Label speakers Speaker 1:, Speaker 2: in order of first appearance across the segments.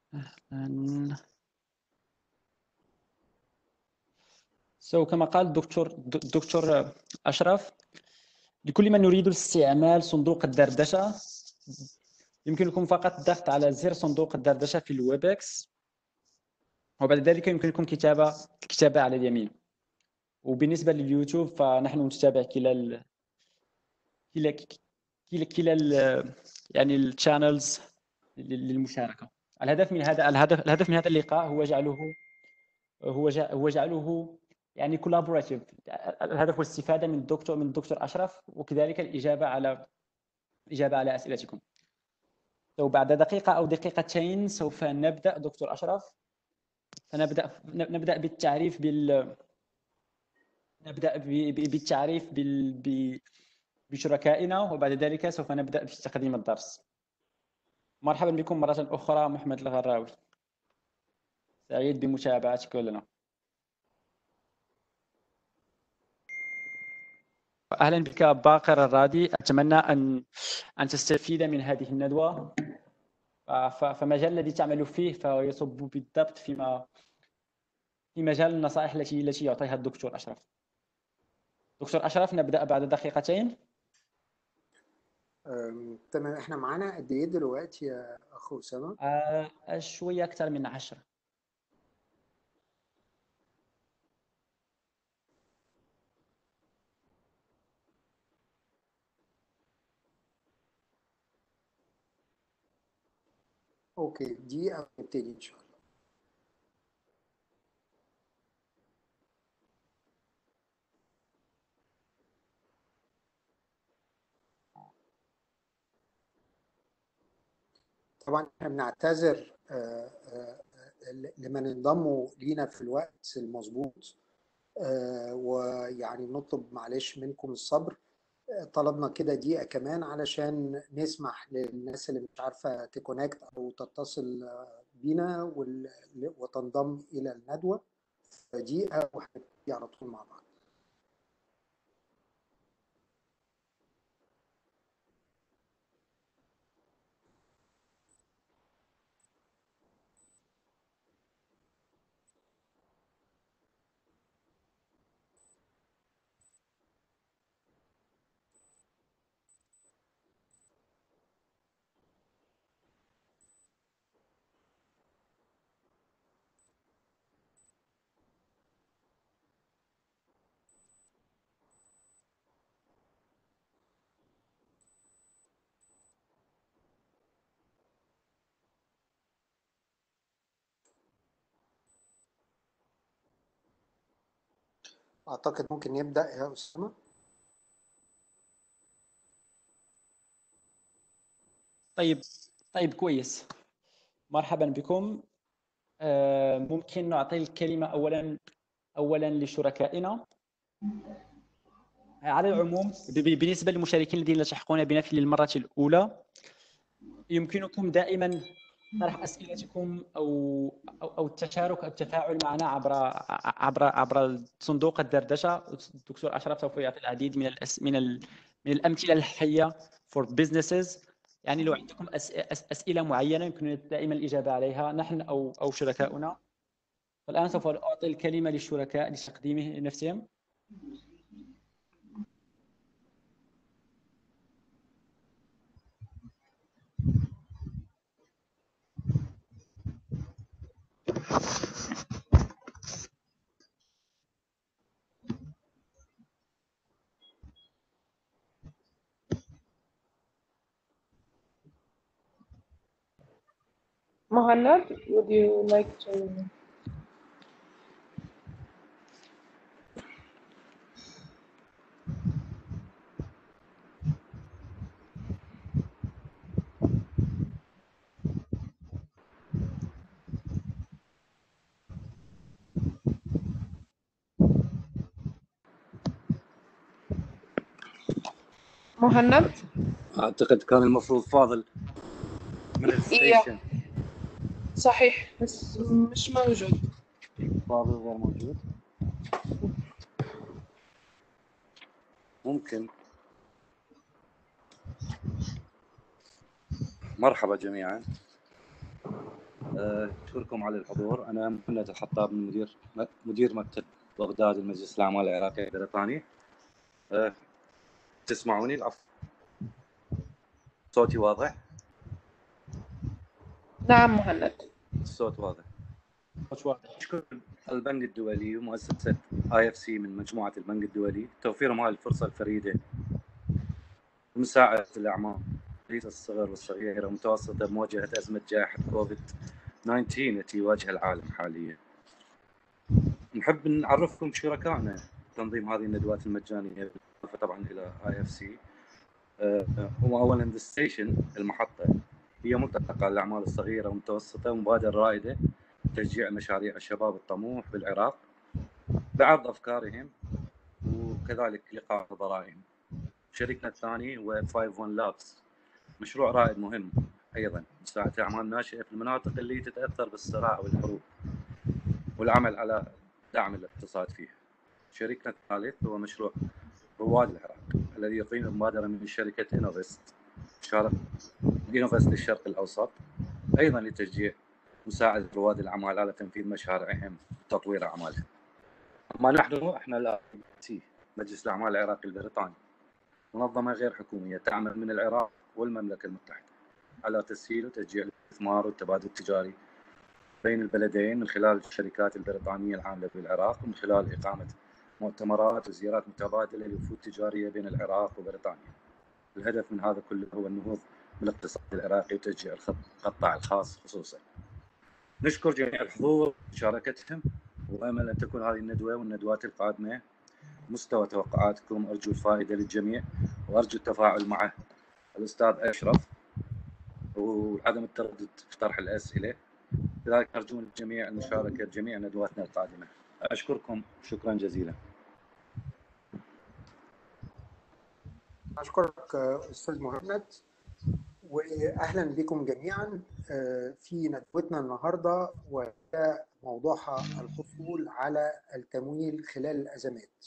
Speaker 1: أهلاً. سو كما قال الدكتور الدكتور اشرف لكل من يريد استعمال صندوق الدردشه يمكنكم فقط الضغط على زر صندوق الدردشه في الويبكس وبعد ذلك يمكنكم كتابه الكتابه على اليمين وبالنسبه لليوتيوب فنحن نتابع كلا ال... كلا كلا كلا ال... يعني الشانلز للمشاركه الهدف من هذا الهدف الهدف من هذا اللقاء هو جعله هو هو جعله يعني كولابوراتيف الهدف هو الاستفاده من الدكتور من الدكتور اشرف وكذلك الاجابه على الاجابه على اسئلتكم بعد دقيقه او دقيقتين سوف نبدا دكتور اشرف فنبدا نبدا بالتعريف بال نبدا بالتعريف بال بشركائنا وبعد ذلك سوف نبدا في تقديم الدرس مرحبا بكم مره اخرى محمد الغراوي سعيد بمتابعتك لنا اهلا بك باقر الرادي اتمنى ان ان تستفيد من هذه الندوه فمجال الذي تعمل فيه فيصب بالضبط فيما في مجال النصائح التي التي يعطيها الدكتور اشرف دكتور اشرف نبدا بعد دقيقتين
Speaker 2: تمام احنا معانا قد ايه دلوقتي يا اخو اسامه؟
Speaker 1: آه شويه اكثر من 10
Speaker 2: اوكي دقيقة نبتدي ان شاء الله طبعا احنا بنعتذر آه، آه، لمن انضموا لينا في الوقت المظبوط آه، ويعني بنطلب معلش منكم الصبر طلبنا كده دقيقة كمان علشان نسمح للناس اللي مش عارفة تكونكت أو تتصل بينا وتنضم إلى الندوة دقيقة وهنبتدي على طول مع بعض أعتقد ممكن نبدأ يا أسامة
Speaker 1: طيب طيب كويس مرحبا بكم آه، ممكن نعطي الكلمة أولا أولا لشركائنا على العموم بالنسبة للمشاركين الذين يلتحقون بنا في المرة الأولى يمكنكم دائما طرح اسئلتكم او او, أو التشارك او التفاعل معنا عبر عبر عبر صندوق الدردشه الدكتور اشرف سوف يعطي العديد من الأس من ال من الامثله الحيه فور بزنسز يعني لو عندكم اسئله معينه يمكن دائما الاجابه عليها نحن او او شركاؤنا فالان سوف اعطي الكلمه للشركاء لتقديمه نفسهم
Speaker 3: Mohanad, would you like to? مهند
Speaker 4: اعتقد كان المفروض فاضل من الستيشن
Speaker 3: صحيح بس مش موجود
Speaker 4: فاضل غير موجود ممكن مرحبا جميعا آه، اشكركم على الحضور انا مهند الحطاب من مدير مدير مكتب بغداد المجلس الاعمال العراقي البريطاني أه تسمعوني العفو صوتي واضح؟
Speaker 3: نعم مهند
Speaker 4: الصوت واضح
Speaker 1: صوت واضح
Speaker 4: اشكر البنك الدولي ومؤسسه اي اف سي من مجموعه البنك الدولي توفيرهم هذه الفرصه الفريده لمساعده الاعمال الصغر والصغيره والمتوسطه بمواجهه ازمه جائحه كوفيد 19 التي يواجهها العالم حاليا. نحب نعرفكم شركائنا تنظيم هذه الندوات المجانيه طبعا الى اي اف سي هو اولا ذا ستيشن المحطه هي ملتقى للاعمال الصغيره والمتوسطه ومبادره رائده تشجيع مشاريع الشباب الطموح بالعراق بعرض افكارهم وكذلك لقاء خبرائهم. شريكنا الثاني هو 51 لابس مشروع رائد مهم ايضا مساعده اعمال ناشئه في المناطق اللي تتاثر بالصراع والحروب والعمل على دعم الاقتصاد فيها. شريكنا الثالث هو مشروع رواد العراق الذي يقيم مبادره من شركه انوفست شارك انوفست للشرق الاوسط ايضا لتشجيع مساعده رواد الاعمال على تنفيذ مشاريعهم وتطوير اعمالهم. اما نحن احنا لا مجلس الاعمال العراقي البريطاني منظمه غير حكوميه تعمل من العراق والمملكه المتحده على تسهيل وتشجيع الاستثمار والتبادل التجاري بين البلدين من خلال الشركات البريطانيه العامله في العراق ومن خلال اقامه مؤتمرات وزيارات متبادله لوفود تجاريه بين العراق وبريطانيا. الهدف من هذا كله هو النهوض بالاقتصاد العراقي وتشجيع القطاع الخاص خصوصا. نشكر جميع الحضور مشاركتهم وامل ان تكون هذه الندوه والندوات القادمه مستوى توقعاتكم ارجو الفائده للجميع وارجو التفاعل مع الاستاذ اشرف وعدم التردد في طرح الاسئله لذلك ارجو من الجميع المشاركه بجميع ندواتنا القادمه اشكركم شكرا جزيلا
Speaker 2: اشكرك استاذ مهند واهلا بكم جميعا في ندوتنا النهارده وهي موضوعها الحصول على التمويل خلال الازمات.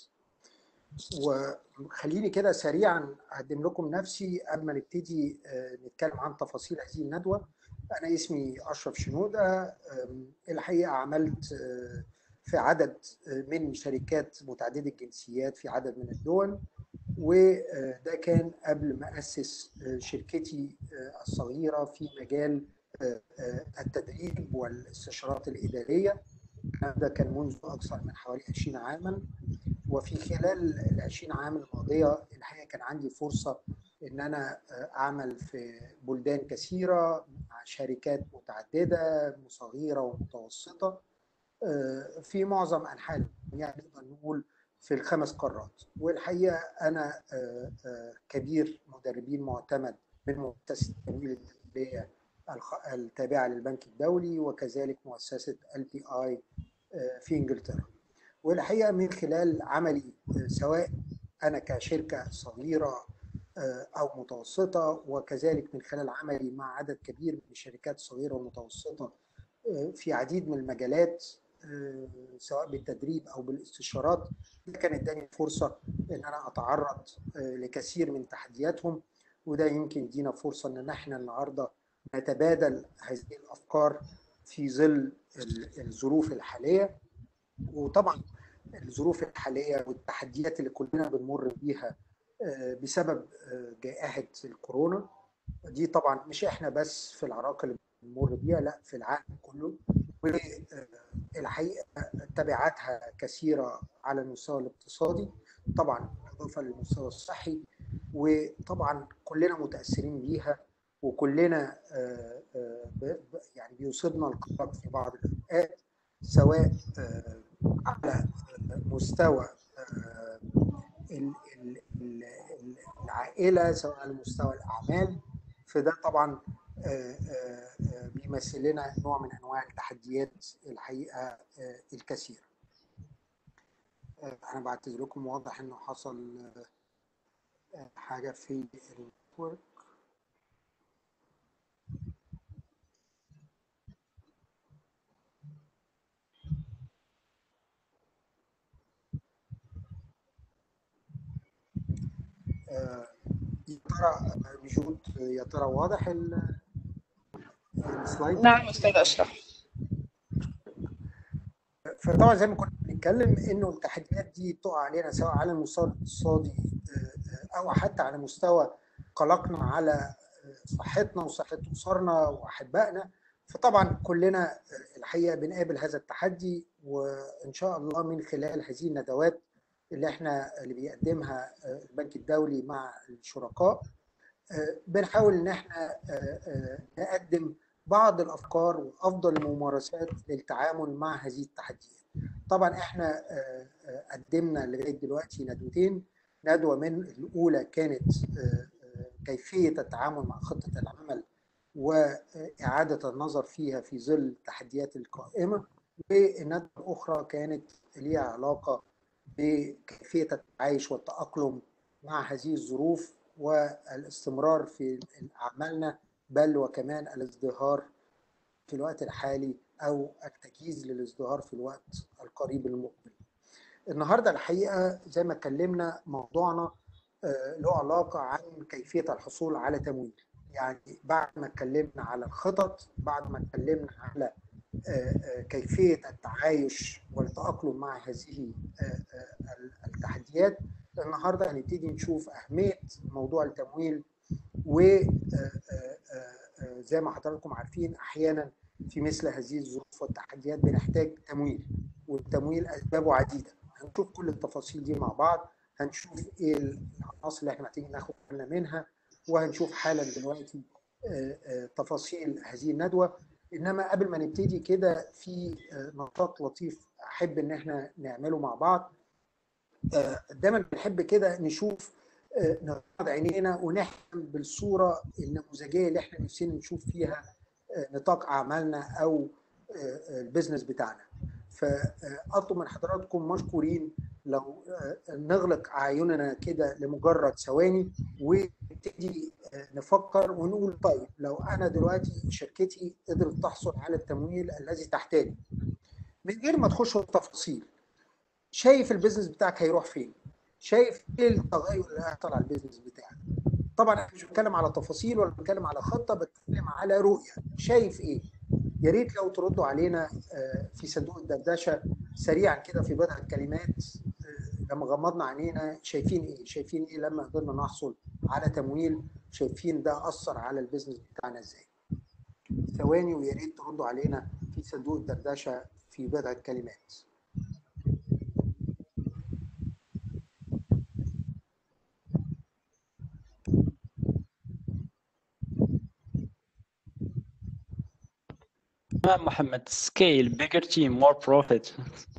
Speaker 2: وخليني كده سريعا اقدم لكم نفسي قبل ما نبتدي نتكلم عن تفاصيل هذه الندوه. انا اسمي اشرف شنوده الحقيقه عملت في عدد من شركات متعدده الجنسيات في عدد من الدول وده كان قبل ما اسس شركتي الصغيره في مجال التدريب والاستشارات الاداريه ده كان منذ اكثر من حوالي 20 عاما وفي خلال ال 20 عام الماضيه الحقيقه كان عندي فرصه ان انا اعمل في بلدان كثيره مع شركات متعدده صغيره ومتوسطه في معظم انحاء يعني نقدر نقول في الخمس قارات والحقيقه انا كبير مدربين معتمد من مؤسسه التمويل الدوليه التابعه للبنك الدولي وكذلك مؤسسه ال بي اي في انجلترا والحقيقه من خلال عملي سواء انا كشركه صغيره او متوسطه وكذلك من خلال عملي مع عدد كبير من الشركات الصغيره والمتوسطه في عديد من المجالات سواء بالتدريب او بالاستشارات ده كان اداني فرصه ان انا اتعرض لكثير من تحدياتهم وده يمكن يدينا فرصه ان احنا النهارده نتبادل هذه الافكار في ظل الظروف الحاليه وطبعا الظروف الحاليه والتحديات اللي كلنا بنمر بيها بسبب جائحه الكورونا دي طبعا مش احنا بس في العراق اللي بنمر بيها لا في العالم كله والحقيقه تبعاتها كثيره على المستوى الاقتصادي طبعا اضافه للمستوى الصحي وطبعا كلنا متاثرين بيها وكلنا يعني بيصيبنا القلق في بعض الاوقات سواء على مستوى العائله سواء على مستوى الاعمال فده طبعا بيمثل لنا نوع من انواع التحديات الحقيقه الكثيره. انا بعتذر لكم واضح انه حصل حاجه في النتورك يا ترى بجود يا ترى واضح السلايد
Speaker 3: نعم أستاذ أشرف
Speaker 2: فطبعا زي ما كنا بنتكلم انه التحديات دي تقع علينا سواء على المستوى الاقتصادي آه، او حتى على مستوى قلقنا على آه، صحتنا وصحه اسرنا واحبائنا فطبعا كلنا آه، الحقيقه بنقابل هذا التحدي وان شاء الله من خلال هذه الندوات اللي احنا اللي بيقدمها آه، البنك الدولي مع الشركاء آه، بنحاول ان احنا آه، آه، نقدم بعض الافكار وافضل الممارسات للتعامل مع هذه التحديات. طبعا احنا آه، آه، قدمنا لغايه دلوقتي ندوتين ندوه من الاولى كانت آه، آه، كيفيه التعامل مع خطه العمل واعاده النظر فيها في ظل التحديات القائمه والندوه الاخرى كانت ليها علاقه بكيفيه التعايش والتاقلم مع هذه الظروف والاستمرار في اعمالنا بل وكمان الازدهار في الوقت الحالي او التجهيز للازدهار في الوقت القريب المقبل. النهارده الحقيقه زي ما اتكلمنا موضوعنا آه، له علاقه عن كيفيه الحصول على تمويل. يعني بعد ما اتكلمنا على الخطط، بعد ما اتكلمنا على آه، آه، كيفيه التعايش والتاقلم مع هذه آه، آه، التحديات، النهارده هنبتدي نشوف اهميه موضوع التمويل وزي ما حضراتكم عارفين احيانا في مثل هذه الظروف والتحديات بنحتاج تمويل والتمويل اسبابه عديده هنشوف كل التفاصيل دي مع بعض هنشوف ايه العناصر اللي احنا محتاجين ناخد بالنا منها وهنشوف حالا دلوقتي آه، آه، تفاصيل هذه الندوه انما قبل ما نبتدي كده في آه، نشاط لطيف احب ان احنا نعمله مع بعض آه، دايما بنحب كده نشوف آه، نغمض عينينا ونحلم بالصوره النموذجيه اللي احنا نفسنا نشوف فيها آه، نطاق اعمالنا او آه، آه، البيزنس بتاعنا فاطلب من حضراتكم مشكورين لو آه، نغلق اعيننا كده لمجرد ثواني ونبتدي آه، نفكر ونقول طيب لو انا دلوقتي شركتي قدرت تحصل على التمويل الذي تحتاجه من غير ما تخش في التفاصيل شايف البيزنس بتاعك هيروح فين شايف ايه التغير اللي هيحصل على البيزنس بتاعك طبعا انا مش بتكلم على تفاصيل ولا بتكلم على خطه بتكلم على رؤيه شايف ايه يا ريت لو تردوا علينا آه، في صندوق الدردشه سريعا كده في بضع كلمات آه، لما غمضنا عينينا شايفين ايه شايفين ايه لما قدرنا نحصل على تمويل شايفين ده اثر على البيزنس بتاعنا ازاي ثواني ويا ريت تردوا علينا في صندوق الدردشه في بضع كلمات
Speaker 1: تمام محمد scale bigger team more profit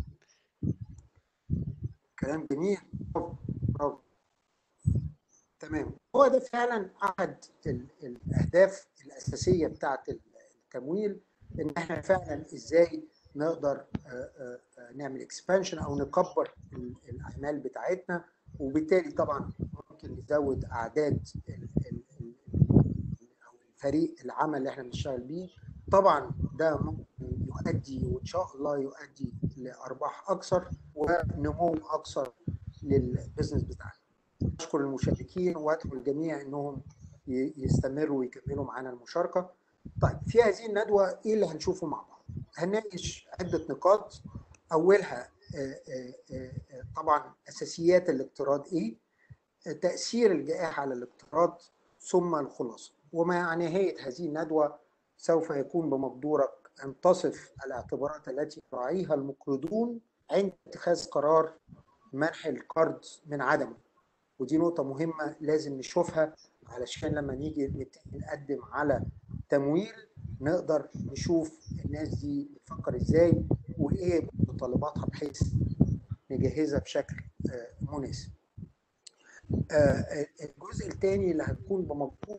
Speaker 2: كلام جميل برافو برافو تمام هو ده فعلا احد ال- الاهداف الاساسيه بتاعه التمويل ان احنا فعلا ازاي نقدر آه، آه، آه، نعمل اكسبانشن او نكبر ال- الاعمال بتاعتنا وبالتالي طبعا ممكن نزود اعداد ال- ال- ال- او الفريق العمل اللي احنا بنشتغل بيه طبعا ده ممكن يؤدي وان شاء الله يؤدي لارباح اكثر ونمو اكثر للبزنس بتاعنا. اشكر المشاركين وادعو الجميع انهم ي- يستمروا ويكملوا معانا المشاركه. طيب في هذه الندوه ايه اللي هنشوفه مع بعض؟ هنناقش عده نقاط اولها آه، آه، آه، آه، طبعا اساسيات الاقتراض ايه؟ آه، تاثير الجائحه على الاقتراض ثم الخلاصه. ومع نهايه هذه الندوه سوف يكون بمقدورك ان تصف الاعتبارات التي يراعيها المقرضون عند اتخاذ قرار منح القرض من عدمه ودي نقطة مهمة لازم نشوفها علشان لما نيجي نبتدي نقدم على تمويل نقدر نشوف الناس دي بتفكر ازاي وايه متطلباتها بحيث نجهزها بشكل آه، مناسب. آه، الجزء الثاني اللي هتكون بمقدور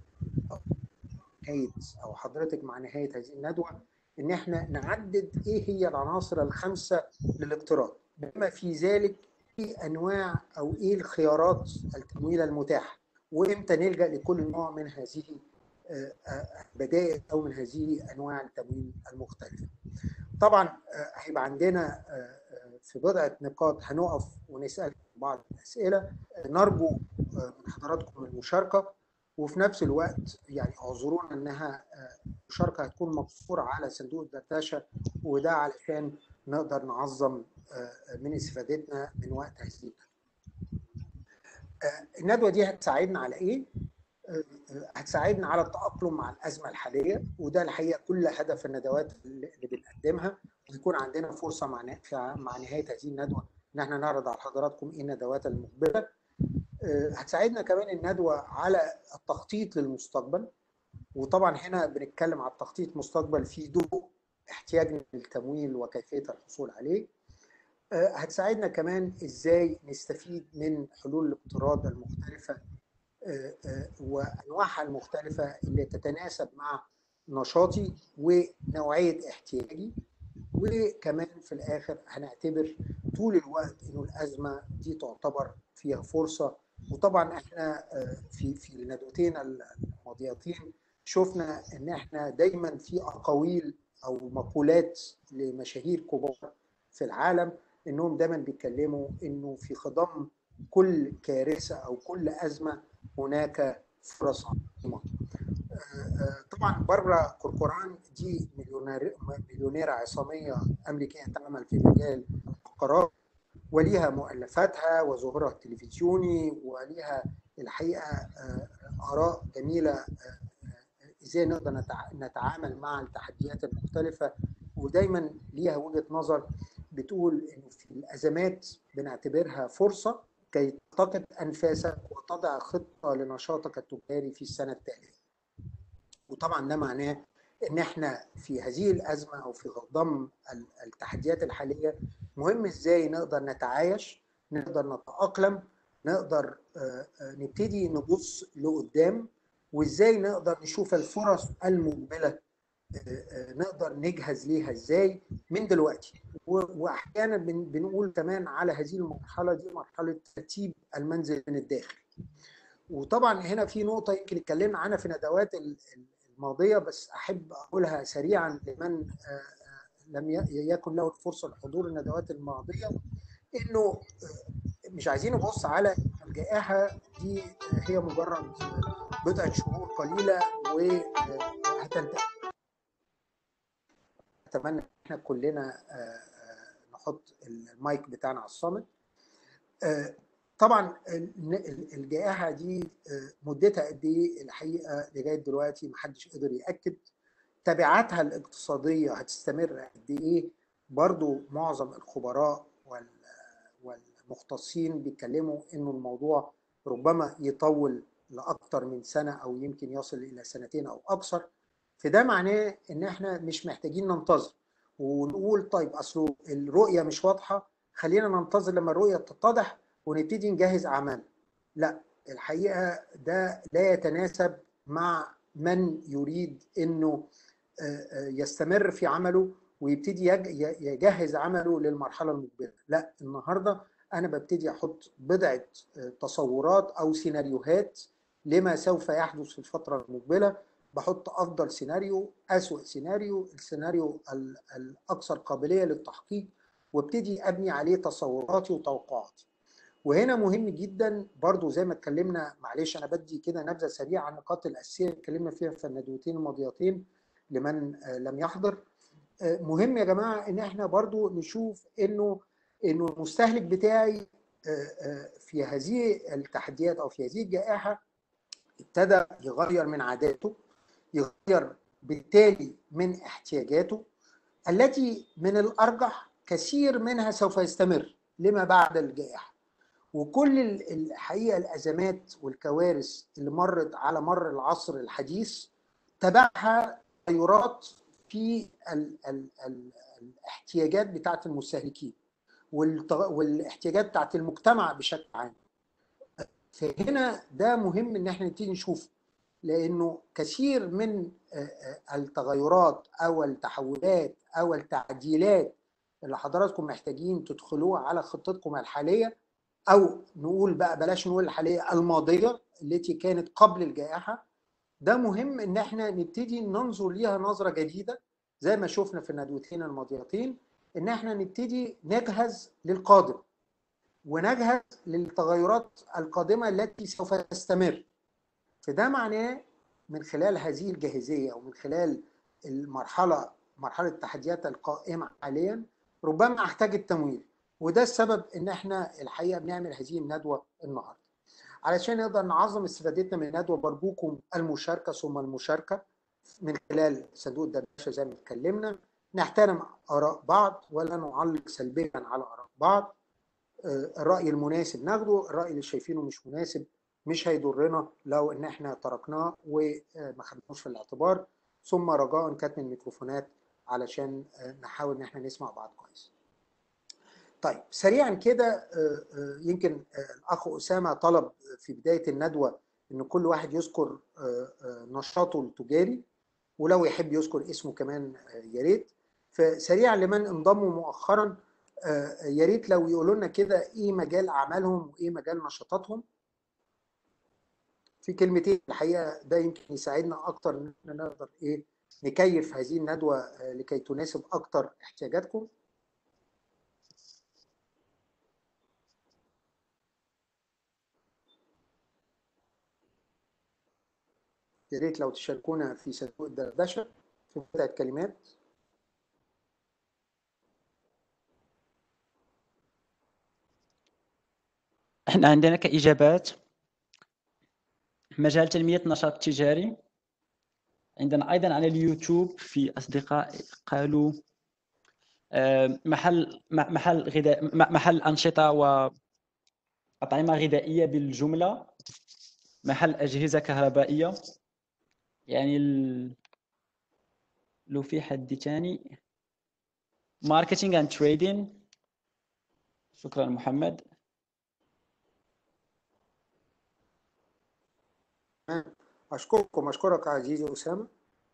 Speaker 2: نهايه او حضرتك مع نهايه هذه الندوه ان احنا نعدد ايه هي العناصر الخمسه للاقتراض بما في ذلك ايه انواع او ايه الخيارات التمويل المتاحه وامتى نلجا لكل نوع من هذه آه، آه، بدائل او من هذه انواع التمويل المختلفه. طبعا آه، هيبقى عندنا آه، آه، في بضعه نقاط هنقف ونسال بعض الاسئله آه، نرجو آه، من حضراتكم المشاركه وفي نفس الوقت يعني اعذرونا انها مشاركه هتكون مقصوره على صندوق الدردشه وده علشان نقدر نعظم من استفادتنا من وقت هذه الندوه. الندوه دي هتساعدنا على ايه؟ هتساعدنا على التاقلم مع الازمه الحاليه وده الحقيقه كل هدف الندوات اللي بنقدمها ويكون عندنا فرصه مع مع نهايه هذه الندوه ان احنا نعرض على حضراتكم ايه الندوات المقبله. هتساعدنا كمان الندوه على التخطيط للمستقبل وطبعا هنا بنتكلم على التخطيط مستقبل في ضوء احتياجنا للتمويل وكيفيه الحصول عليه. هتساعدنا كمان ازاي نستفيد من حلول الاقتراض المختلفه وانواعها المختلفه اللي تتناسب مع نشاطي ونوعيه احتياجي وكمان في الاخر هنعتبر طول الوقت انه الازمه دي تعتبر فيها فرصه وطبعا احنا في في الندوتين الماضيتين شفنا ان احنا دايما في اقاويل او مقولات لمشاهير كبار في العالم انهم دايما بيتكلموا انه في خضم كل كارثه او كل ازمه هناك فرص عظيمه. طبعا بره كوركوران دي مليونير مليونيره عصاميه امريكيه تعمل في مجال القرار وليها مؤلفاتها وظهورها التلفزيوني وليها الحقيقه اراء جميله ازاي نقدر نتعامل مع التحديات المختلفه ودايما ليها وجهه نظر بتقول انه في الازمات بنعتبرها فرصه كي تلتقط انفاسك وتضع خطه لنشاطك التجاري في السنه التاليه. وطبعا ده معناه ان احنا في هذه الازمه او في ضم التحديات الحاليه مهم ازاي نقدر نتعايش، نقدر نتاقلم، نقدر نبتدي نبص لقدام وازاي نقدر نشوف الفرص المقبله نقدر نجهز ليها ازاي من دلوقتي واحيانا بنقول كمان على هذه المرحله دي مرحله ترتيب المنزل من الداخل وطبعا هنا في نقطه يمكن اتكلمنا عنها في ندوات الماضيه بس احب اقولها سريعا لمن لم يكن له الفرصه لحضور الندوات الماضيه انه مش عايزين نبص على الجائحه دي هي مجرد بضعه شهور قليله وهتنتهي اتمنى احنا كلنا نحط المايك بتاعنا على الصامت طبعا الجائحه دي مدتها قد ايه الحقيقه لغايه دلوقتي محدش قدر ياكد تبعاتها الاقتصاديه هتستمر قد ايه برضو معظم الخبراء والمختصين بيتكلموا انه الموضوع ربما يطول لاكثر من سنه او يمكن يصل الى سنتين او اكثر فده معناه ان احنا مش محتاجين ننتظر ونقول طيب اصله الرؤيه مش واضحه خلينا ننتظر لما الرؤيه تتضح ونبتدي نجهز اعمالنا لا الحقيقه ده لا يتناسب مع من يريد انه يستمر في عمله ويبتدي يجهز عمله للمرحله المقبله لا النهارده انا ببتدي احط بضعه تصورات او سيناريوهات لما سوف يحدث في الفتره المقبله بحط افضل سيناريو اسوأ سيناريو السيناريو الاكثر قابليه للتحقيق وابتدي ابني عليه تصوراتي وتوقعاتي وهنا مهم جدا برضو زي ما اتكلمنا معلش انا بدي كده نبذه سريعه عن النقاط الاساسيه اللي اتكلمنا فيها في الندوتين الماضيتين لمن لم يحضر مهم يا جماعه ان احنا برضو نشوف انه انه المستهلك بتاعي في هذه التحديات او في هذه الجائحه ابتدى يغير من عاداته يغير بالتالي من احتياجاته التي من الارجح كثير منها سوف يستمر لما بعد الجائحه وكل الحقيقه الازمات والكوارث اللي مرت على مر العصر الحديث تبعها تغيرات في ال ال ال الاحتياجات بتاعه المستهلكين والاحتياجات بتاعه المجتمع بشكل عام فهنا ده مهم ان احنا نبتدي نشوفه لانه كثير من التغيرات او التحولات او التعديلات اللي حضراتكم محتاجين تدخلوها على خطتكم الحاليه او نقول بقى بلاش نقول الحاليه الماضيه التي كانت قبل الجائحه ده مهم ان احنا نبتدي ننظر ليها نظره جديده زي ما شفنا في الندوتين الماضيتين ان احنا نبتدي نجهز للقادم ونجهز للتغيرات القادمه التي سوف تستمر فده معناه من خلال هذه الجاهزيه ومن خلال المرحله مرحله التحديات القائمه حاليا ربما احتاج التمويل وده السبب ان احنا الحقيقه بنعمل هذه الندوه النهارده علشان نقدر نعظم استفادتنا من الندوه برجوكم المشاركه ثم المشاركه من خلال صندوق الدردشه زي ما اتكلمنا نحترم اراء بعض ولا نعلق سلبيا على اراء بعض آه، الراي المناسب ناخده الراي اللي شايفينه مش مناسب مش هيضرنا لو ان احنا تركناه وما خدناهوش في الاعتبار ثم رجاء كتم الميكروفونات علشان آه، نحاول ان احنا نسمع بعض كويس طيب سريعا كده آه، آه، يمكن آه، الاخ اسامه طلب في بدايه الندوه ان كل واحد يذكر آه، آه، نشاطه التجاري ولو يحب يذكر اسمه كمان آه، يا ريت فسريعا لمن انضموا مؤخرا آه، يا ريت لو يقولوا لنا كده ايه مجال اعمالهم وايه مجال نشاطاتهم في كلمتين الحقيقه ده يمكن يساعدنا اكتر ان احنا نقدر ايه نكيف هذه الندوه آه، لكي تناسب اكتر احتياجاتكم يا ريت لو تشاركونا في صندوق الدردشه في بدايه كلمات
Speaker 1: احنا عندنا كإجابات مجال تنمية نشاط تجاري عندنا أيضا على اليوتيوب في أصدقاء قالوا آه، محل م- محل غذاء م- محل أنشطة وأطعمة غذائية بالجملة محل أجهزة كهربائية يعني ال... لو في حد تاني ماركتينج اند تريدين شكرا محمد
Speaker 2: اشكركم اشكرك عزيزي اسامه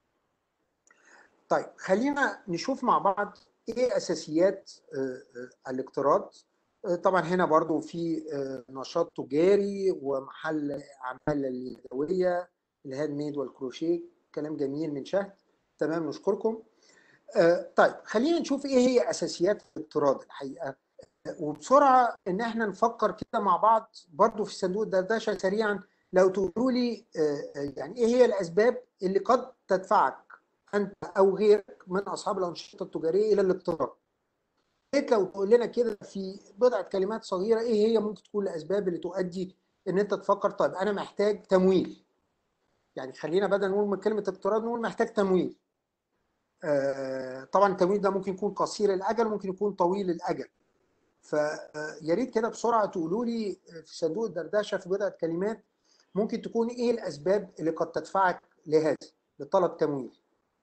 Speaker 2: طيب خلينا نشوف مع بعض ايه اساسيات آه، آه، الاقتراض آه، طبعا هنا برضو في آه، نشاط تجاري ومحل اعمال اليدويه الهاند ميد والكروشيه كلام جميل من شهد تمام نشكركم آه، طيب خلينا نشوف ايه هي اساسيات الاقتراض الحقيقه وبسرعه ان احنا نفكر كده مع بعض برضو في صندوق الدردشه سريعا لو تقولوا لي آه، آه، يعني ايه هي الاسباب اللي قد تدفعك انت او غيرك من اصحاب الانشطه التجاريه الى الاقتراض ريت لو تقول لنا كده في بضعه كلمات صغيره ايه هي ممكن تكون الاسباب اللي تؤدي ان انت تفكر طيب انا محتاج تمويل يعني خلينا بدل نقول من كلمه اقتراض نقول محتاج تمويل آه، طبعا التمويل ده ممكن يكون قصير الاجل ممكن يكون طويل الاجل فيا ريت كده بسرعه تقولوا لي في صندوق الدردشه في بضعه كلمات ممكن تكون ايه الاسباب اللي قد تدفعك لهذا لطلب تمويل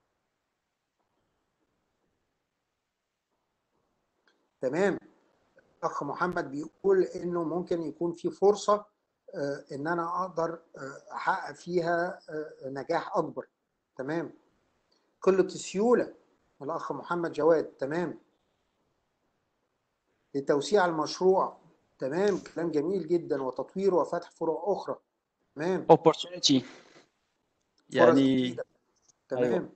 Speaker 2: تمام اخ محمد بيقول انه ممكن يكون في فرصه آه، ان انا اقدر آه، احقق فيها آه، نجاح اكبر تمام قله السيوله الاخ محمد جواد تمام لتوسيع المشروع تمام كلام جميل جدا وتطوير وفتح فروع اخرى تمام
Speaker 1: opportunity
Speaker 2: فرص
Speaker 1: يعني
Speaker 2: جديدة. تمام
Speaker 1: أيوة.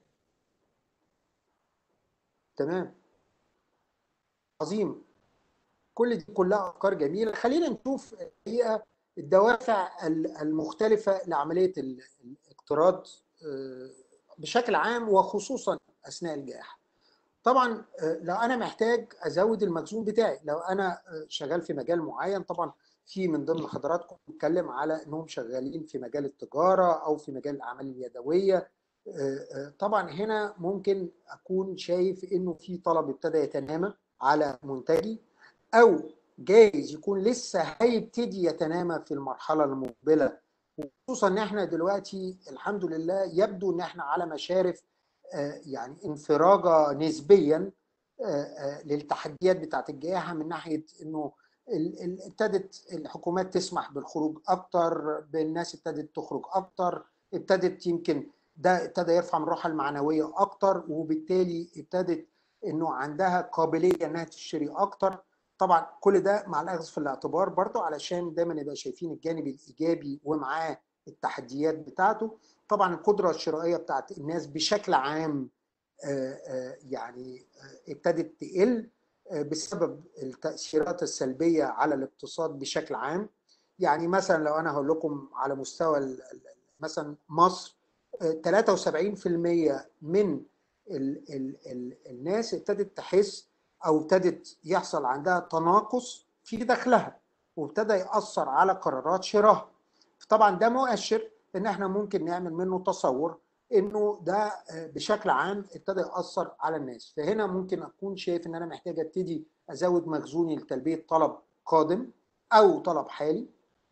Speaker 2: تمام عظيم كل دي كلها افكار جميله خلينا نشوف الحقيقه الدوافع ال- المختلفه لعمليه ال- الاقتراض آه، بشكل عام وخصوصا اثناء الجائحه طبعا آه، لو انا محتاج ازود المخزون بتاعي لو انا آه، شغال في مجال معين طبعا في من ضمن حضراتكم بنتكلم على انهم شغالين في مجال التجاره او في مجال الاعمال اليدويه آه، آه، طبعا هنا ممكن اكون شايف انه في طلب ابتدى يتنامى على منتجي او جايز يكون لسه هيبتدي يتنامى في المرحله المقبله وخصوصا ان احنا دلوقتي الحمد لله يبدو ان احنا على مشارف آه، يعني انفراجه نسبيا آه، آه، للتحديات بتاعت الجائحه من ناحيه انه ال- ال- ابتدت الحكومات تسمح بالخروج اكتر بالناس ابتدت تخرج اكتر ابتدت يمكن ده ابتدى يرفع من الروحه المعنويه اكتر وبالتالي ابتدت انه عندها قابليه انها تشتري اكتر طبعا كل ده مع الاخذ في الاعتبار برضو علشان دايما نبقى شايفين الجانب الايجابي ومعاه التحديات بتاعته طبعا القدره الشرائيه بتاعت الناس بشكل عام آه، آه، يعني آه، ابتدت تقل آه، بسبب التاثيرات السلبيه على الاقتصاد بشكل عام يعني مثلا لو انا هقول لكم على مستوى ال- ال- مثلا مصر آه، 73% من ال ال ال الناس ابتدت تحس او ابتدت يحصل عندها تناقص في دخلها وابتدى يأثر على قرارات شرائها طبعا ده مؤشر ان احنا ممكن نعمل منه تصور انه ده آه، بشكل عام ابتدى يأثر على الناس فهنا ممكن اكون شايف ان انا محتاج ابتدي ازود مخزوني لتلبية طلب قادم او طلب حالي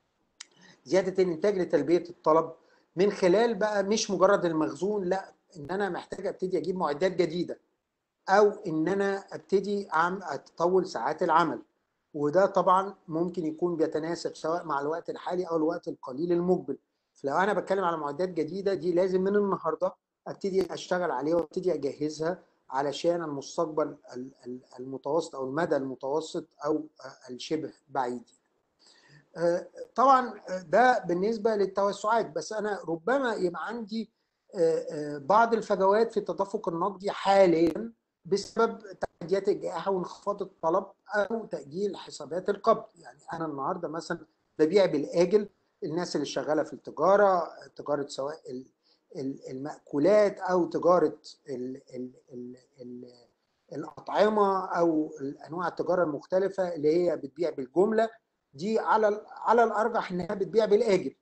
Speaker 2: زيادة الانتاج لتلبية الطلب من خلال بقى مش مجرد المخزون لا ان انا محتاج ابتدي اجيب معدات جديدة او ان انا ابتدي أعم- اطول ساعات العمل وده طبعا ممكن يكون بيتناسب سواء مع الوقت الحالي او الوقت القليل المقبل فلو انا بتكلم على معدات جديده دي لازم من النهارده ابتدي اشتغل عليها وابتدي اجهزها علشان المستقبل ال- ال- المتوسط او المدى المتوسط او الشبه بعيد آه، طبعا آه، ده بالنسبه للتوسعات بس انا ربما يبقى عندي آه، آه، بعض الفجوات في التدفق النقدي حاليا بسبب تحديات الجائحه وانخفاض الطلب او تاجيل حسابات القبض يعني انا النهارده مثلا ببيع بالاجل الناس اللي شغاله في التجاره تجاره سواء ال- ال- المأكولات او تجاره ال ال ال ال الاطعمه او انواع التجاره المختلفه اللي هي بتبيع بالجمله دي على ال- على الارجح انها بتبيع بالاجل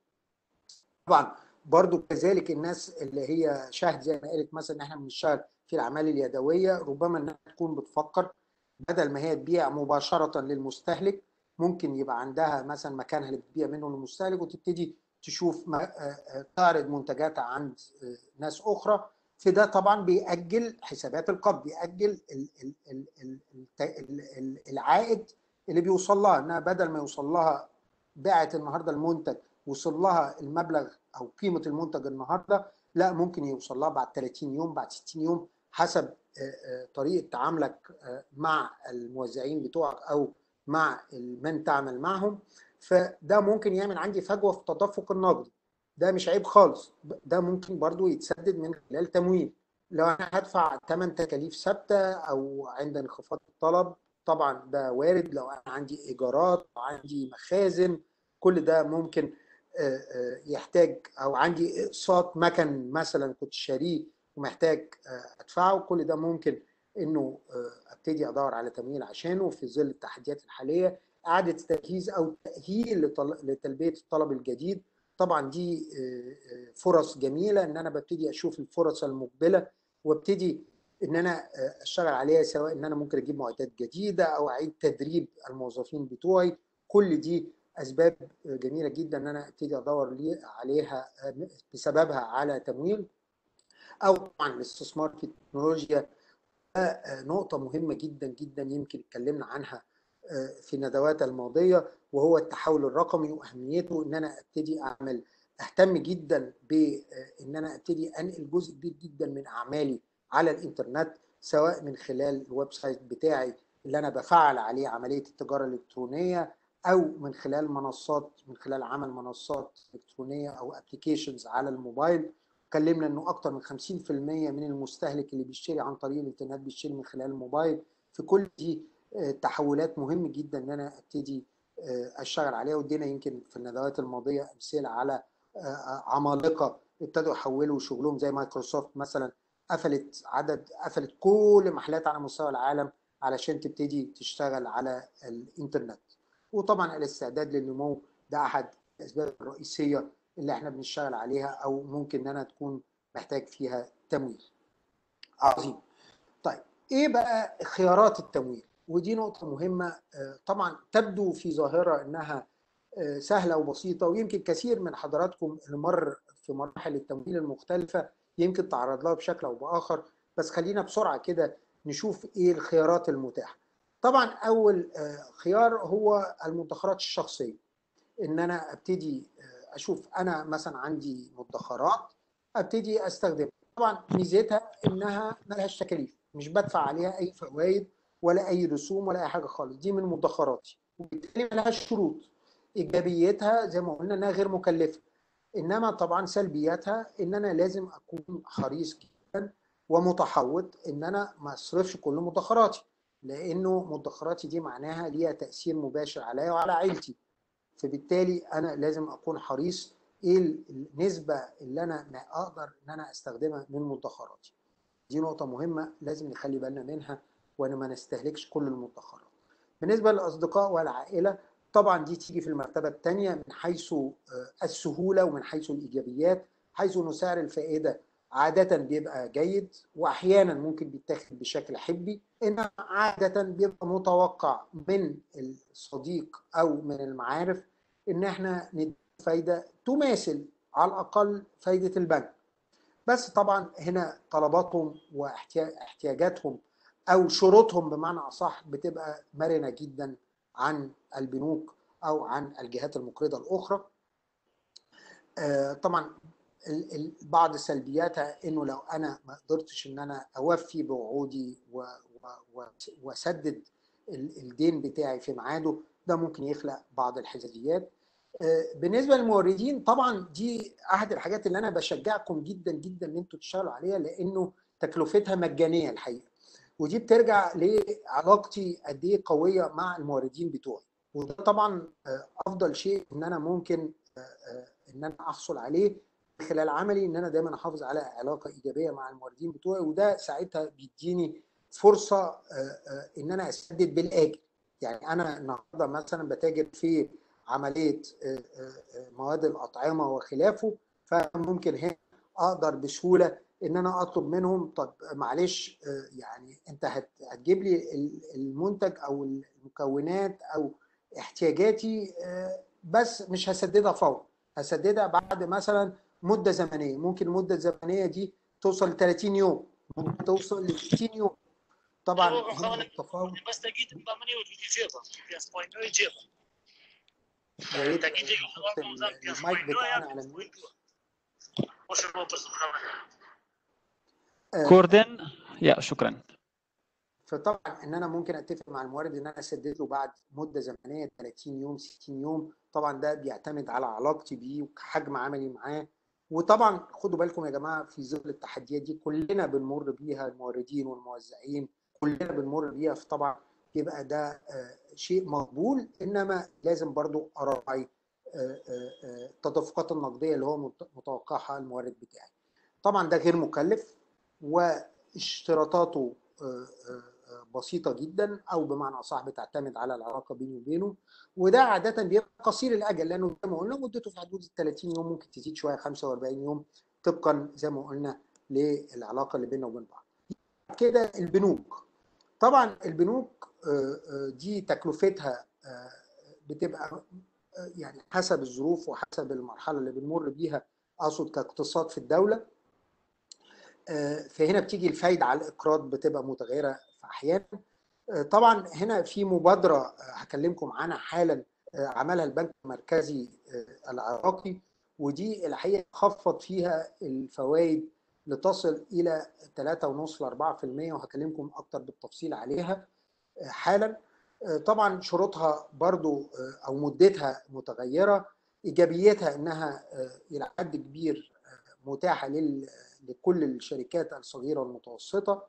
Speaker 2: طبعا برضو كذلك الناس اللي هي شاهد زي ما قالت مثلا ان احنا بنشتغل في الاعمال اليدويه ربما انها تكون بتفكر بدل ما هي تبيع مباشره للمستهلك ممكن يبقى عندها مثلا مكانها اللي بتبيع منه للمستهلك وتبتدي تشوف ما- آه، آه، تعرض منتجاتها عند آه، ناس اخرى فده طبعا بيأجل حسابات القبض بيأجل ال- ال- ال- ال- الت- ال- ال- العائد اللي بيوصل لها انها بدل ما يوصل لها باعت النهارده المنتج وصل لها المبلغ او قيمه المنتج النهارده لا ممكن يوصل لها بعد 30 يوم بعد 60 يوم حسب آه، آه، طريقه تعاملك آه، مع الموزعين بتوعك او مع من تعمل معهم فده ممكن يعمل عندي فجوه في التدفق النقدي ده مش عيب خالص ده ممكن برضو يتسدد من خلال تمويل لو انا هدفع ثمن تكاليف ثابته او عند انخفاض الطلب طبعا ده وارد لو انا عندي ايجارات أو عندي مخازن كل ده ممكن آه، آه، يحتاج او عندي اقساط مكن مثلا كنت شاريه ومحتاج آه، ادفعه كل ده ممكن انه آه، ابتدي ادور على تمويل عشانه في ظل التحديات الحاليه اعاده تجهيز او تاهيل لطل- لتلبيه الطلب الجديد طبعا دي آه، آه، فرص جميله ان انا ببتدي اشوف الفرص المقبله وابتدي ان انا آه، اشتغل عليها سواء ان انا ممكن اجيب معدات جديده او اعيد تدريب الموظفين بتوعي كل دي اسباب آه، جميله جدا ان انا ابتدي ادور لي عليها آه، بسببها على تمويل او طبعا الاستثمار في التكنولوجيا آه، نقطة مهمة جدا جدا يمكن اتكلمنا عنها آه، في الندوات الماضية وهو التحول الرقمي وأهميته إن أنا أبتدي أعمل أهتم جدا بإن أنا أبتدي أنقل جزء كبير جدا من أعمالي على الإنترنت سواء من خلال الويب سايت بتاعي اللي أنا بفعل عليه عملية التجارة الإلكترونية أو من خلال منصات من خلال عمل منصات إلكترونية أو أبليكيشنز على الموبايل اتكلمنا انه اكتر من 50% من المستهلك اللي بيشتري عن طريق الانترنت بيشتري من خلال الموبايل في كل دي آه، تحولات مهم جدا ان انا ابتدي آه، اشتغل عليها وادينا يمكن في الندوات الماضيه امثله على آه، عمالقه ابتدوا يحولوا شغلهم زي مايكروسوفت مثلا قفلت عدد قفلت كل محلات على مستوى العالم علشان تبتدي تشتغل على الانترنت وطبعا الاستعداد للنمو ده احد الاسباب الرئيسيه اللي احنا بنشتغل عليها او ممكن ان انا تكون محتاج فيها تمويل عظيم طيب ايه بقى خيارات التمويل ودي نقطة مهمة آه، طبعا تبدو في ظاهرة انها آه، سهلة وبسيطة ويمكن كثير من حضراتكم اللي مر في مراحل التمويل المختلفة يمكن تعرض لها بشكل او باخر بس خلينا بسرعة كده نشوف ايه الخيارات المتاحة طبعا اول آه، خيار هو المدخرات الشخصية ان انا ابتدي آه، اشوف انا مثلا عندي مدخرات ابتدي استخدمها طبعا ميزتها انها ملهاش تكاليف مش بدفع عليها اي فوائد ولا اي رسوم ولا اي حاجه خالص دي من مدخراتي وبالتالي ملهاش شروط ايجابيتها زي ما قلنا انها غير مكلفه انما طبعا سلبياتها ان انا لازم اكون حريص جدا ومتحوط ان انا ما اصرفش كل مدخراتي لانه مدخراتي دي معناها ليها تاثير مباشر عليا وعلى عيلتي فبالتالي انا لازم اكون حريص ايه النسبه اللي انا ما اقدر ان انا استخدمها من مدخراتي دي نقطه مهمه لازم نخلي بالنا منها وان ما نستهلكش كل المدخرات بالنسبه للاصدقاء والعائله طبعا دي تيجي في المرتبه الثانيه من حيث آه، السهوله ومن حيث الايجابيات حيث انه سعر الفائده عادة بيبقى جيد وأحيانا ممكن بيتاخد بشكل حبي إنما عادة بيبقى متوقع من الصديق أو من المعارف إن إحنا ندي فايدة تماثل على الأقل فايدة البنك بس طبعا هنا طلباتهم واحتياجاتهم أو شروطهم بمعنى أصح بتبقى مرنة جدا عن البنوك أو عن الجهات المقرضة الأخرى آه، طبعا ال- ال- بعض سلبياتها انه لو انا ما قدرتش ان انا اوفي بوعودي و- و- و- واسدد ال- الدين بتاعي في ميعاده ده ممكن يخلق بعض الحساسيات آه، بالنسبه للموردين طبعا دي احد الحاجات اللي انا بشجعكم جدا جدا ان انتوا تشتغلوا عليها لانه تكلفتها مجانيه الحقيقه ودي بترجع لعلاقتي قد ايه قويه مع الموردين بتوعي وده طبعا آه، افضل شيء ان انا ممكن آه، آه، ان انا احصل عليه خلال عملي ان انا دايما احافظ على علاقه ايجابيه مع الموردين بتوعي وده ساعتها بيديني فرصه آه، آه، ان انا اسدد بالاجل يعني انا النهارده مثلا بتاجر في عمليه آه، آه، آه، مواد الاطعمه وخلافه فممكن هنا اقدر بسهوله ان انا اطلب منهم طب معلش آه، يعني انت هت- هتجيب لي ال- المنتج او المكونات او احتياجاتي آه، بس مش هسددها فورا هسددها بعد مثلا مده زمنيه ممكن المده الزمنيه دي توصل ل 30 يوم ممكن توصل ل 60 يوم طبعا هنا التفاوض
Speaker 5: بس تأكيد الضمني وتجي جيبه في اسبوعين يجيبه
Speaker 2: يا ريت
Speaker 5: تأكيد
Speaker 2: نحط ال- المايك بتاعنا على الميوت
Speaker 5: وش النقطة سبحان
Speaker 2: آه،
Speaker 1: كوردن يا شكرا
Speaker 2: فطبعا ان انا ممكن اتفق مع المورد ان انا اسدد له بعد مده زمنيه 30 يوم 60 يوم طبعا ده بيعتمد على علاقتي بيه وحجم عملي معاه وطبعا خدوا بالكم يا جماعه في ظل التحديات دي كلنا بنمر بيها الموردين والموزعين كلنا بنمر بيها فطبعا يبقى ده آه، شيء مقبول انما لازم برضو اراعي آه، آه، آه، التدفقات النقديه اللي هو مت- متوقعها المورد بتاعي طبعا ده غير مكلف واشتراطاته آه، آه، آه، بسيطة جدا أو بمعنى أصح بتعتمد على العلاقة بيني وبينه وده عادة بيبقى قصير الأجل لأنه زي ما قلنا مدته في حدود ال 30 يوم ممكن تزيد شوية 45 يوم طبقا زي ما قلنا للعلاقة اللي بيننا وبين بعض. كده البنوك طبعا البنوك آه، آه، دي تكلفتها آه، بتبقى آه، يعني حسب الظروف وحسب المرحلة اللي بنمر بيها أقصد كاقتصاد في الدولة آه، فهنا بتيجي الفايدة على الإقراض بتبقى متغيرة في أحيان آه، طبعا هنا في مبادرة آه، هكلمكم عنها حالا آه، عملها البنك المركزي آه، العراقي ودي الحقيقة خفض فيها الفوائد لتصل إلى 3.5 ل 4% وهكلمكم أكتر بالتفصيل عليها آه، حالا آه، طبعا شروطها برضو آه، أو مدتها متغيرة إيجابيتها إنها آه، إلى حد كبير آه، متاحة لل لكل الشركات الصغيره والمتوسطه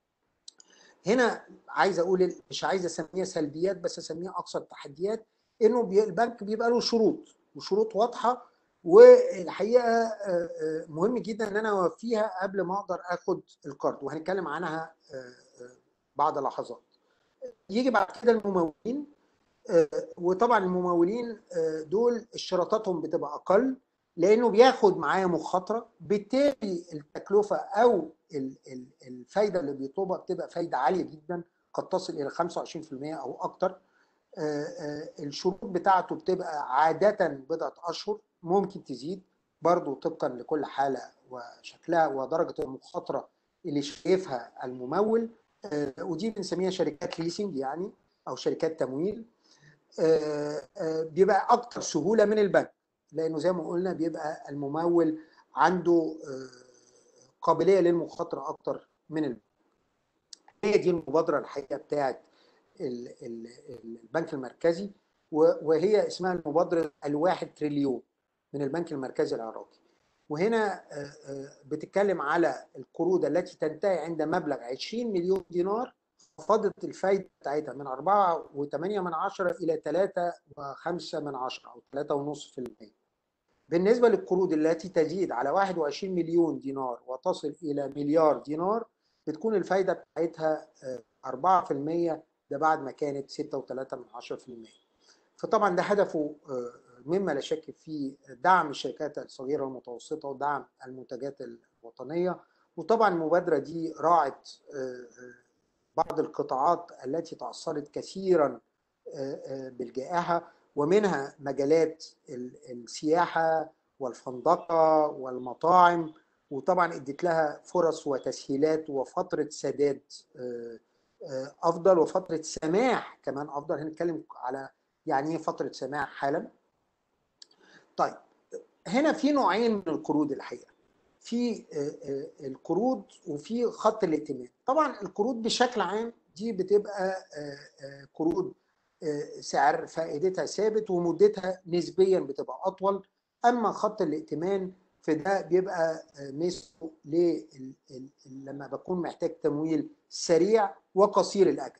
Speaker 2: هنا عايز اقول مش عايز اسميها سلبيات بس اسميها اقصى التحديات انه بي البنك بيبقى له شروط وشروط واضحه والحقيقه آه، آه، مهم جدا ان انا اوفيها قبل ما اقدر اخد القرض وهنتكلم عنها آه، آه، بعد لحظات يجي بعد كده الممولين آه، وطبعا الممولين آه، دول اشتراطاتهم بتبقى اقل لانه بياخد معاه مخاطره بالتالي التكلفه او ال- ال- الفايده اللي بيطلبها بتبقى فايده عاليه جدا قد تصل الى 25% او اكتر آه، آه، الشروط بتاعته بتبقى عاده بضعه اشهر ممكن تزيد برضو طبقا لكل حاله وشكلها ودرجه المخاطره اللي شايفها الممول آه، ودي بنسميها شركات ليسنج يعني او شركات تمويل آه، آه، بيبقى اكتر سهوله من البنك لانه زي ما قلنا بيبقى الممول عنده آه، قابليه للمخاطره اكتر من البنك. هي دي المبادره الحقيقه بتاعت ال- ال- ال- البنك المركزي و- وهي اسمها مبادره الواحد تريليون من البنك المركزي العراقي. وهنا آه، آه، بتتكلم على القروض التي تنتهي عند مبلغ 20 مليون دينار خفضت الفايده بتاعتها من 4.8 من عشرة الى 3.5 من عشرة او 3.5% بالنسبه للقروض التي تزيد على 21 مليون دينار وتصل الى مليار دينار بتكون الفايده بتاعتها آه، 4% ده بعد ما كانت 6.3% فطبعا ده هدفه آه، مما لا شك فيه دعم الشركات الصغيره والمتوسطه ودعم المنتجات الوطنيه وطبعا المبادره دي راعت آه، آه، بعض القطاعات التي تاثرت كثيرا آه، آه، بالجائحه ومنها مجالات ال- السياحه والفندقه والمطاعم وطبعا ادت لها فرص وتسهيلات وفتره سداد آه، آه، افضل وفتره سماح كمان افضل هنتكلم على يعني ايه فتره سماح حالا طيب هنا في نوعين من القروض الحقيقه في آه، آه، القروض وفي خط الائتمان طبعا القروض بشكل عام دي بتبقى آه، آه، قروض آه، سعر فائدتها ثابت ومدتها نسبيا بتبقى اطول اما خط الائتمان فده بيبقى آه، مثله لل- ال- ال- لما بكون محتاج تمويل سريع وقصير الاجل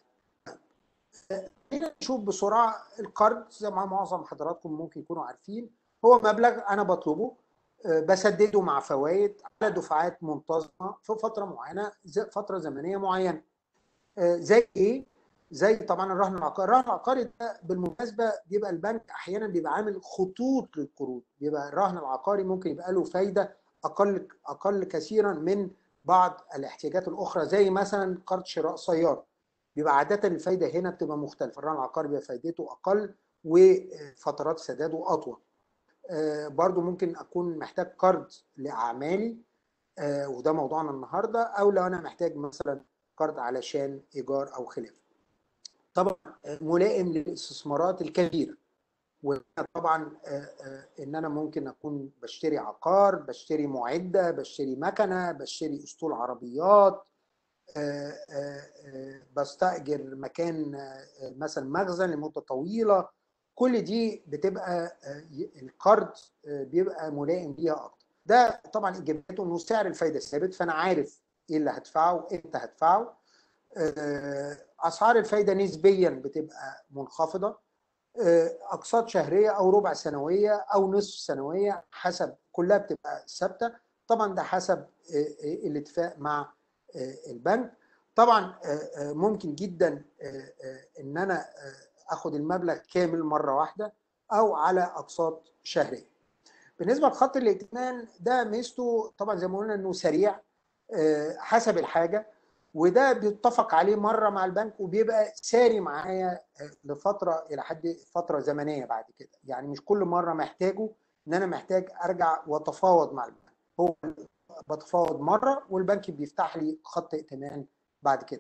Speaker 2: خلينا نشوف بسرعه القرض زي ما معظم حضراتكم ممكن يكونوا عارفين هو مبلغ انا بطلبه آه، بسدده مع فوائد على دفعات منتظمه في فتره معينه زي- فتره زمنيه معينه آه، زي ايه؟ زي طبعا الرهن العقاري، الرهن العقاري ده بالمناسبه بيبقى البنك احيانا بيبقى عامل خطوط للقروض، بيبقى الرهن العقاري ممكن يبقى له فايده اقل اقل كثيرا من بعض الاحتياجات الاخرى زي مثلا قرض شراء سياره. بيبقى عاده الفايده هنا بتبقى مختلفه، الرهن العقاري بيبقى فايدته اقل وفترات سداده اطول. آه، برضو ممكن اكون محتاج قرض لاعمالي آه، وده موضوعنا النهارده او لو انا محتاج مثلا قرض علشان ايجار او خلافه. طبعا آه، ملائم للاستثمارات الكبيره وطبعا آه، آه، ان انا ممكن اكون بشتري عقار بشتري معده بشتري مكنه بشتري اسطول عربيات آه، آه، آه، بستأجر مكان آه، مثلا مخزن لمدة طويلة كل دي بتبقى آه، ي- القرض آه، بيبقى ملائم ليها أكتر ده طبعا إيجابيته إنه سعر الفايدة ثابت فأنا عارف إيه اللي هدفعه وإمتى هدفعه آه، أسعار الفايدة نسبيا بتبقى منخفضة آه، أقساط شهرية أو ربع سنوية أو نصف سنوية حسب كلها بتبقى ثابتة طبعا ده حسب آه، آه، الاتفاق مع آه، البنك طبعا آه، آه، ممكن جدا آه، آه، ان انا آه، اخد المبلغ كامل مره واحده او على اقساط شهريه بالنسبه لخط الائتمان ده ميزته طبعا زي ما قلنا انه سريع آه، حسب الحاجه وده بيتفق عليه مره مع البنك وبيبقى ساري معايا آه، لفتره الى حد فتره زمنيه بعد كده يعني مش كل مره محتاجه ان انا محتاج ارجع واتفاوض مع البنك هو بتفاوض مره والبنك بيفتح لي خط ائتمان بعد كده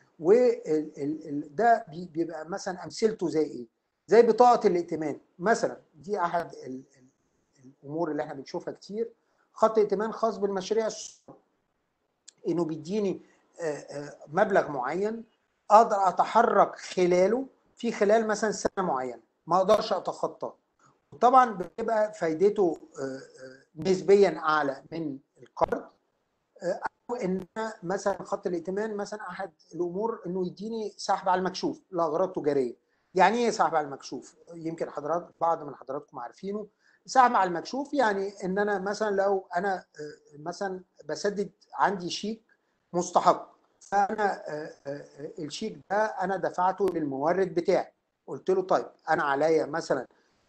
Speaker 2: وده بيبقى مثلا امثلته زي ايه زي بطاقه الائتمان مثلا دي احد ال- ال- الامور اللي احنا بنشوفها كتير خط ائتمان خاص بالمشاريع الصغيرة. انه بيديني آه، آه، مبلغ معين اقدر اتحرك خلاله في خلال مثلا سنه معينه ما اقدرش اتخطاه وطبعا بتبقى فايدته آه، آه، نسبيا اعلى من القرض آه، او ان أنا مثلا خط الائتمان مثلا احد الامور انه يديني سحب على المكشوف لاغراض تجاريه يعني ايه سحب على المكشوف يمكن حضرات بعض من حضراتكم عارفينه سحب على المكشوف يعني ان انا مثلا لو انا آه، مثلا بسدد عندي شيك مستحق فانا آه، آه، الشيك ده انا دفعته للمورد بتاعي قلت له طيب انا عليا مثلا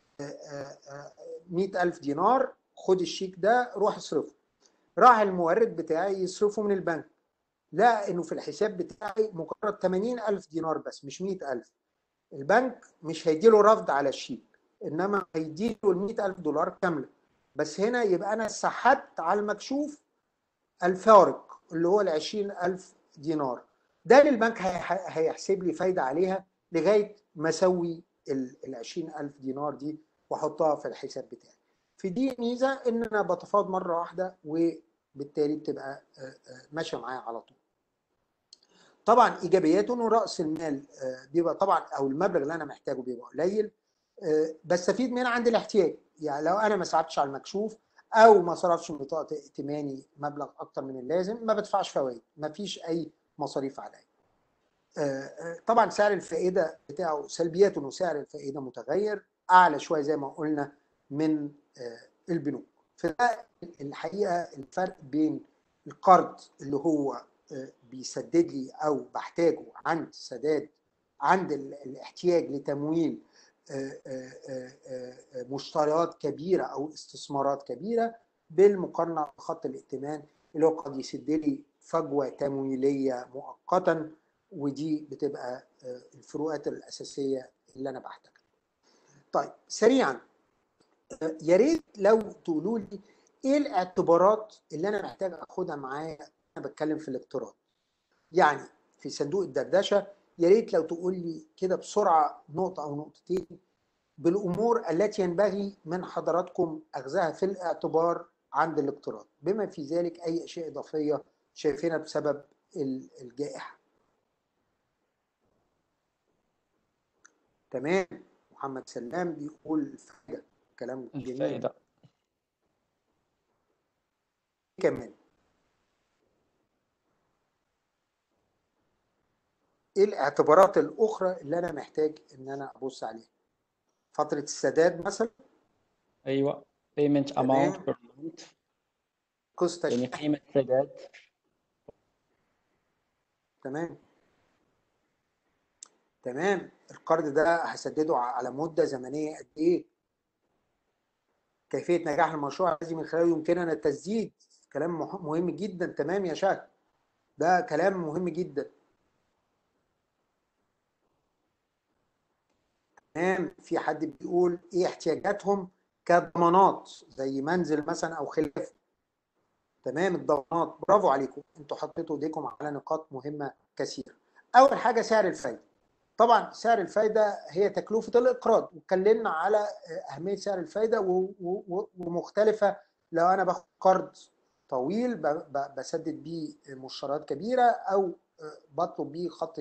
Speaker 2: مئة ألف دينار خد الشيك ده روح اصرفه راح المورد بتاعي يصرفه من البنك لا انه في الحساب بتاعي مجرد 80 ألف دينار بس مش 100 ألف البنك مش هيديله رفض على الشيك انما هيديله ال 100 ألف دولار كامله بس هنا يبقى انا سحبت على المكشوف الفارق اللي هو ال 20 ألف دينار ده اللي البنك هي- هيحسب لي فايده عليها لغايه ما اسوي ال 20 ألف دينار دي واحطها في الحساب بتاعي في دي ميزه ان انا بتفاوض مره واحده وبالتالي بتبقى آه، آه، ماشيه معايا على طول طبعا ايجابياته انه راس المال آه، بيبقى طبعا او المبلغ اللي انا محتاجه بيبقى قليل آه، بستفيد منه عند الاحتياج يعني لو انا ما سحبتش على المكشوف او ما صرفش من بطاقه ائتماني مبلغ اكتر من اللازم ما بدفعش فوائد ما فيش اي مصاريف عليا آه، آه، طبعا سعر الفائده بتاعه سلبياته انه سعر الفائده متغير اعلى شويه زي ما قلنا من آه، البنوك فده الحقيقه الفرق بين القرض اللي هو آه، بيسدد لي او بحتاجه عند سداد عند ال- الاحتياج لتمويل آه، آه، آه، آه، مشتريات كبيره او استثمارات كبيره بالمقارنه بخط الائتمان اللي هو قد يسد لي فجوه تمويليه مؤقتا ودي بتبقى آه، الفروقات الاساسيه اللي انا بحتاجها. طيب سريعا آه، يا ريت لو تقولوا لي ايه الاعتبارات اللي انا محتاج اخدها معايا انا بتكلم في الاقتراض. يعني في صندوق الدردشه يا ريت لو تقول لي كده بسرعه نقطه او نقطتين بالامور التي ينبغي من حضراتكم اخذها في الاعتبار عند الاقتراض بما في ذلك اي اشياء اضافيه شايفينها بسبب ال- الجائحه. تمام محمد سلام بيقول الفائده كلام جميل
Speaker 1: الفائده
Speaker 2: كمان ايه الاعتبارات الاخرى اللي انا محتاج ان انا ابص عليها فتره السداد مثلا
Speaker 1: ايوه payment amount
Speaker 2: تمام.
Speaker 1: per month
Speaker 2: قسط
Speaker 1: يعني قيمه السداد
Speaker 2: تمام تمام القرض ده هسدده على مده زمنيه قد ايه كيفيه نجاح المشروع الذي من خلاله يمكننا التسديد كلام مه- مهم جدا تمام يا شهد ده كلام مهم جدا تمام في حد بيقول ايه احتياجاتهم كضمانات زي منزل مثلا او خلافه تمام الضمانات برافو عليكم انتوا حطيتوا ايديكم على نقاط مهمه كثيره اول حاجه سعر الفايده طبعا سعر الفايده هي تكلفه الاقراض واتكلمنا على اهميه سعر الفايده و- و- ومختلفه لو انا باخد قرض طويل ب- ب- بسدد بيه مشتريات كبيره او بطلب بيه خط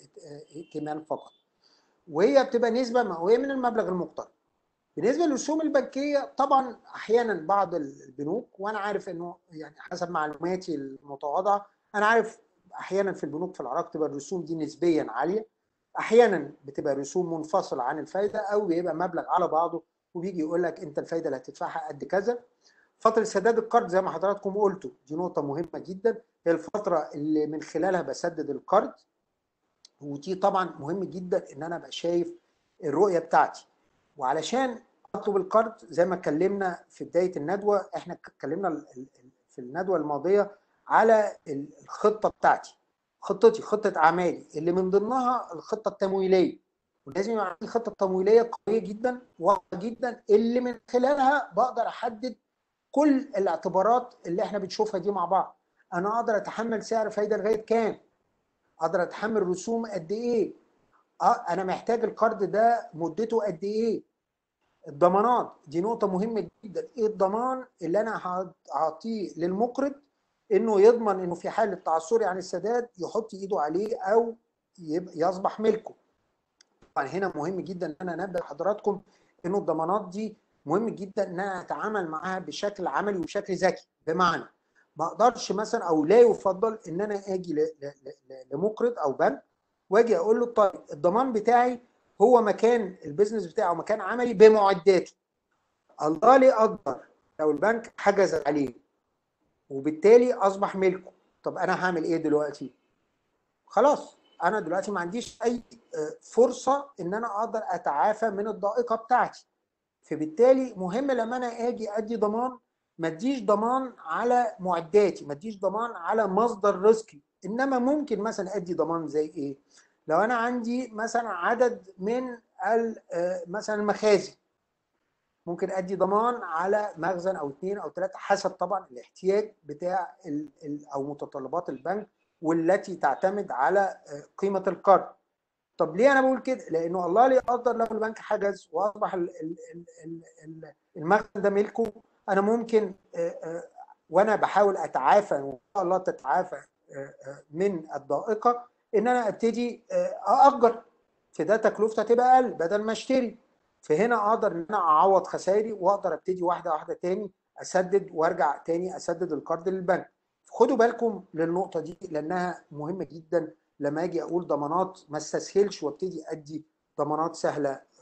Speaker 2: ائتمان فقط وهي بتبقى نسبه مئويه من المبلغ المقترض بالنسبه للرسوم البنكيه طبعا احيانا بعض البنوك وانا عارف انه يعني حسب معلوماتي المتواضعه انا عارف احيانا في البنوك في العراق تبقى الرسوم دي نسبيا عاليه احيانا بتبقى رسوم منفصله عن الفايده او بيبقى مبلغ على بعضه وبيجي يقول لك انت الفايده اللي هتدفعها قد كذا فتره سداد القرض زي ما حضراتكم قلتوا دي نقطه مهمه جدا هي الفتره اللي من خلالها بسدد القرض ودي طبعا مهم جدا ان انا ابقى شايف الرؤيه بتاعتي وعلشان اطلب القرض زي ما اتكلمنا في بدايه الندوه احنا اتكلمنا ال- ال- في الندوه الماضيه على الخطه بتاعتي خطتي خطه اعمالي اللي من ضمنها الخطه التمويليه ولازم يبقى عندي خطه تمويليه قويه جدا واضحه جدا اللي من خلالها بقدر احدد كل الاعتبارات اللي احنا بنشوفها دي مع بعض انا اقدر اتحمل سعر فايده لغايه كام اقدر اتحمل رسوم قد ايه اه انا محتاج القرض ده مدته قد ايه الضمانات دي نقطة مهمة جدا ايه الضمان اللي انا هعطيه للمقرض انه يضمن انه في حالة تعثري عن السداد يحط ايده عليه او يبقى يصبح ملكه طبعا هنا مهم جدا ان انا انبه حضراتكم انه الضمانات دي مهم جدا ان انا اتعامل معاها بشكل عملي وبشكل ذكي بمعنى ما اقدرش مثلا او لا يفضل ان انا اجي ل- ل- ل- لمقرض او بنك واجي اقول له طيب الضمان بتاعي هو مكان البيزنس بتاعه أو مكان عملي بمعداته الله لي اقدر لو البنك حجز عليه وبالتالي اصبح ملكه طب انا هعمل ايه دلوقتي خلاص انا دلوقتي ما عنديش اي آه، فرصه ان انا اقدر اتعافى من الضائقه بتاعتي فبالتالي مهم لما انا اجي ادي ضمان ما اديش ضمان على معداتي ما اديش ضمان على مصدر رزقي انما ممكن مثلا ادي ضمان زي ايه لو انا عندي مثلا عدد من ال- آه، مثلا المخازن ممكن ادي ضمان على مخزن او اثنين او ثلاثه حسب طبعا الاحتياج بتاع ال ال او متطلبات البنك والتي تعتمد على آه، قيمه القرض. طب ليه انا بقول كده؟ لانه الله لا يقدر لو البنك حجز واصبح ال- ال- ال- ال- ال- المخزن ده ملكه انا ممكن آه، آه، وانا بحاول اتعافى وان شاء الله تتعافى آه، آه، من الضائقه ان انا ابتدي آه، ااجر فده تكلفته تبقى اقل بدل ما اشتري فهنا اقدر ان انا اعوض خسائري واقدر ابتدي واحده واحده تاني اسدد وارجع تاني اسدد القرض للبنك خدوا بالكم للنقطه دي لانها مهمه جدا لما اجي اقول ضمانات ما استسهلش وابتدي ادي ضمانات سهله آه،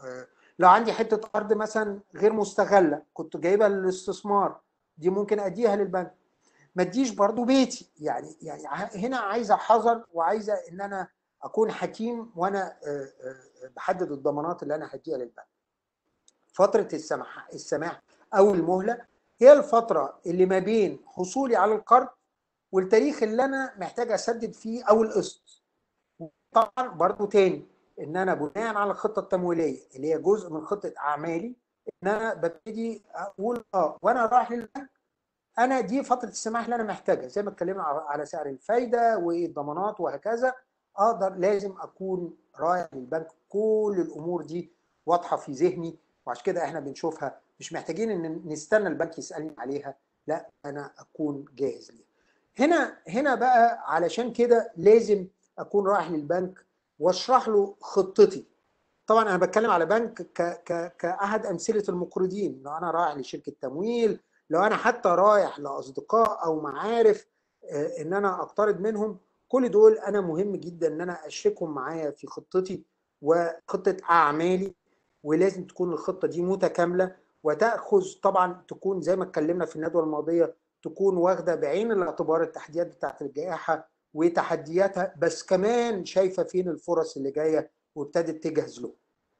Speaker 2: لو عندي حته ارض مثلا غير مستغله كنت جايبها للاستثمار دي ممكن اديها للبنك ما اديش برضو بيتي يعني يعني ع- هنا عايزه حذر وعايزه ان انا اكون حكيم وانا آه، آه، بحدد الضمانات اللي انا هديها للبنك فتره السماح السماح او المهله هي الفتره اللي ما بين حصولي على القرض والتاريخ اللي انا محتاج اسدد فيه او القسط طبعا برضو تاني ان انا بناء على الخطه التمويليه اللي هي جزء من خطه اعمالي ان انا ببتدي اقول اه وانا رايح للبنك انا دي فتره السماح اللي انا محتاجها زي ما اتكلمنا على على سعر الفايده والضمانات وهكذا اقدر لازم اكون رايح للبنك كل الامور دي واضحه في ذهني وعشان كده احنا بنشوفها مش محتاجين ان نستنى البنك يسالني عليها لا انا اكون جاهز ليها هنا هنا بقى علشان كده لازم اكون رايح للبنك واشرح له خطتي طبعا انا بتكلم على بنك ك ك كاحد امثله المقرضين لو انا رايح لشركه تمويل لو انا حتى رايح لاصدقاء او معارف آه، ان انا اقترض منهم كل دول انا مهم جدا ان انا اشركهم معايا في خطتي وخطه اعمالي ولازم تكون الخطه دي متكامله وتاخذ طبعا تكون زي ما اتكلمنا في الندوه الماضيه تكون واخده بعين الاعتبار التحديات بتاعت الجائحه وتحدياتها بس كمان شايفه فين الفرص اللي جايه وابتدت تجهز له.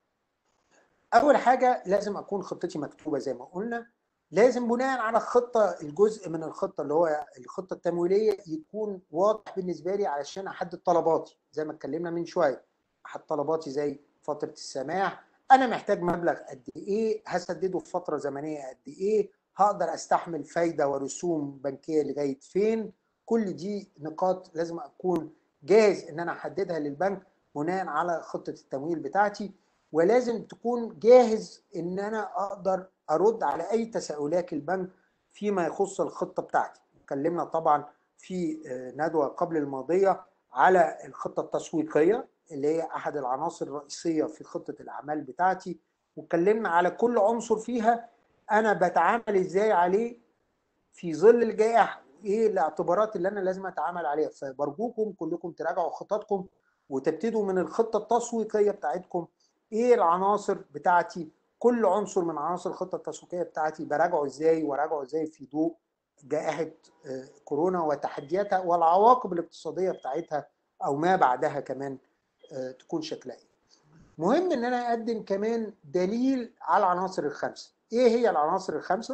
Speaker 2: اول حاجه لازم اكون خطتي مكتوبه زي ما قلنا لازم بناء على الخطه الجزء من الخطه اللي هو الخطه التمويليه يكون واضح بالنسبه لي علشان احدد طلباتي زي ما اتكلمنا من شويه احد طلباتي زي فتره السماح انا محتاج مبلغ قد ايه هسدده في فتره زمنيه قد ايه هقدر استحمل فايده ورسوم بنكيه لغايه فين كل دي نقاط لازم اكون جاهز ان انا احددها للبنك بناء على خطه التمويل بتاعتي ولازم تكون جاهز ان انا اقدر ارد على اي تساؤلات البنك فيما يخص الخطه بتاعتي اتكلمنا طبعا في آه، ندوه قبل الماضيه على الخطه التسويقيه اللي هي احد العناصر الرئيسيه في خطه الاعمال بتاعتي واتكلمنا على كل عنصر فيها انا بتعامل ازاي عليه في ظل الجائحه ايه الاعتبارات اللي انا لازم اتعامل عليها فبرجوكم كلكم تراجعوا خططكم وتبتدوا من الخطه التسويقيه بتاعتكم ايه العناصر بتاعتي كل عنصر من عناصر الخطه التسويقيه بتاعتي براجعه ازاي وراجعه ازاي في ضوء جائحه آه، كورونا وتحدياتها والعواقب الاقتصاديه بتاعتها او ما بعدها كمان آه، تكون شكلها ايه مهم ان انا اقدم كمان دليل على العناصر الخمسه ايه هي العناصر الخمسه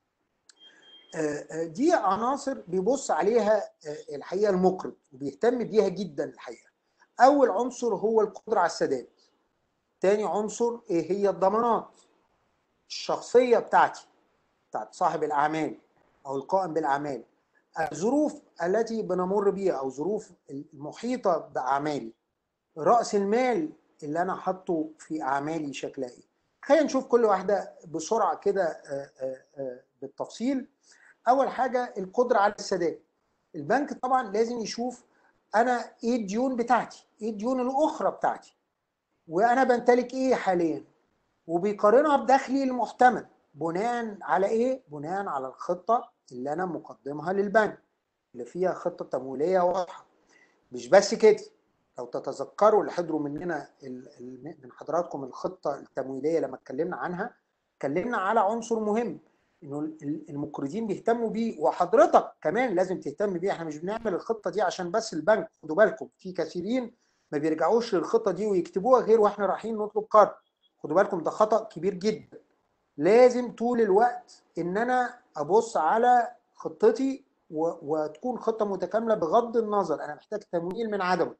Speaker 2: آه، آه، دي عناصر بيبص عليها آه، الحقيقه المقرض وبيهتم بيها جدا الحقيقه اول عنصر هو القدره على السداد تاني عنصر ايه هي الضمانات الشخصيه بتاعتي بتاعت صاحب الاعمال او القائم بالاعمال الظروف التي بنمر بيها او ظروف المحيطه باعمالي راس المال اللي انا حاطه في اعمالي شكلها ايه خلينا نشوف كل واحده بسرعه كده آه، آه، آه، بالتفصيل اول حاجه القدره على السداد البنك طبعا لازم يشوف انا ايه الديون بتاعتي ايه الديون الاخرى بتاعتي وانا بمتلك ايه حاليا وبيقارنها بدخلي المحتمل بناء على ايه بناء على الخطه اللي انا مقدمها للبنك اللي فيها خطه تمويليه واضحه مش بس كده لو تتذكروا اللي حضروا مننا ال- ال- من حضراتكم الخطه التمويليه لما اتكلمنا عنها اتكلمنا على عنصر مهم انه ال- المقرضين بيهتموا بيه وحضرتك كمان لازم تهتم بيه احنا مش بنعمل الخطه دي عشان بس البنك خدوا بالكم في كثيرين ما بيرجعوش للخطه دي ويكتبوها غير واحنا رايحين نطلب قرض خدوا بالكم ده خطا كبير جدا لازم طول الوقت ان انا ابص على خطتي و- وتكون خطه متكامله بغض النظر انا محتاج تمويل من عدمه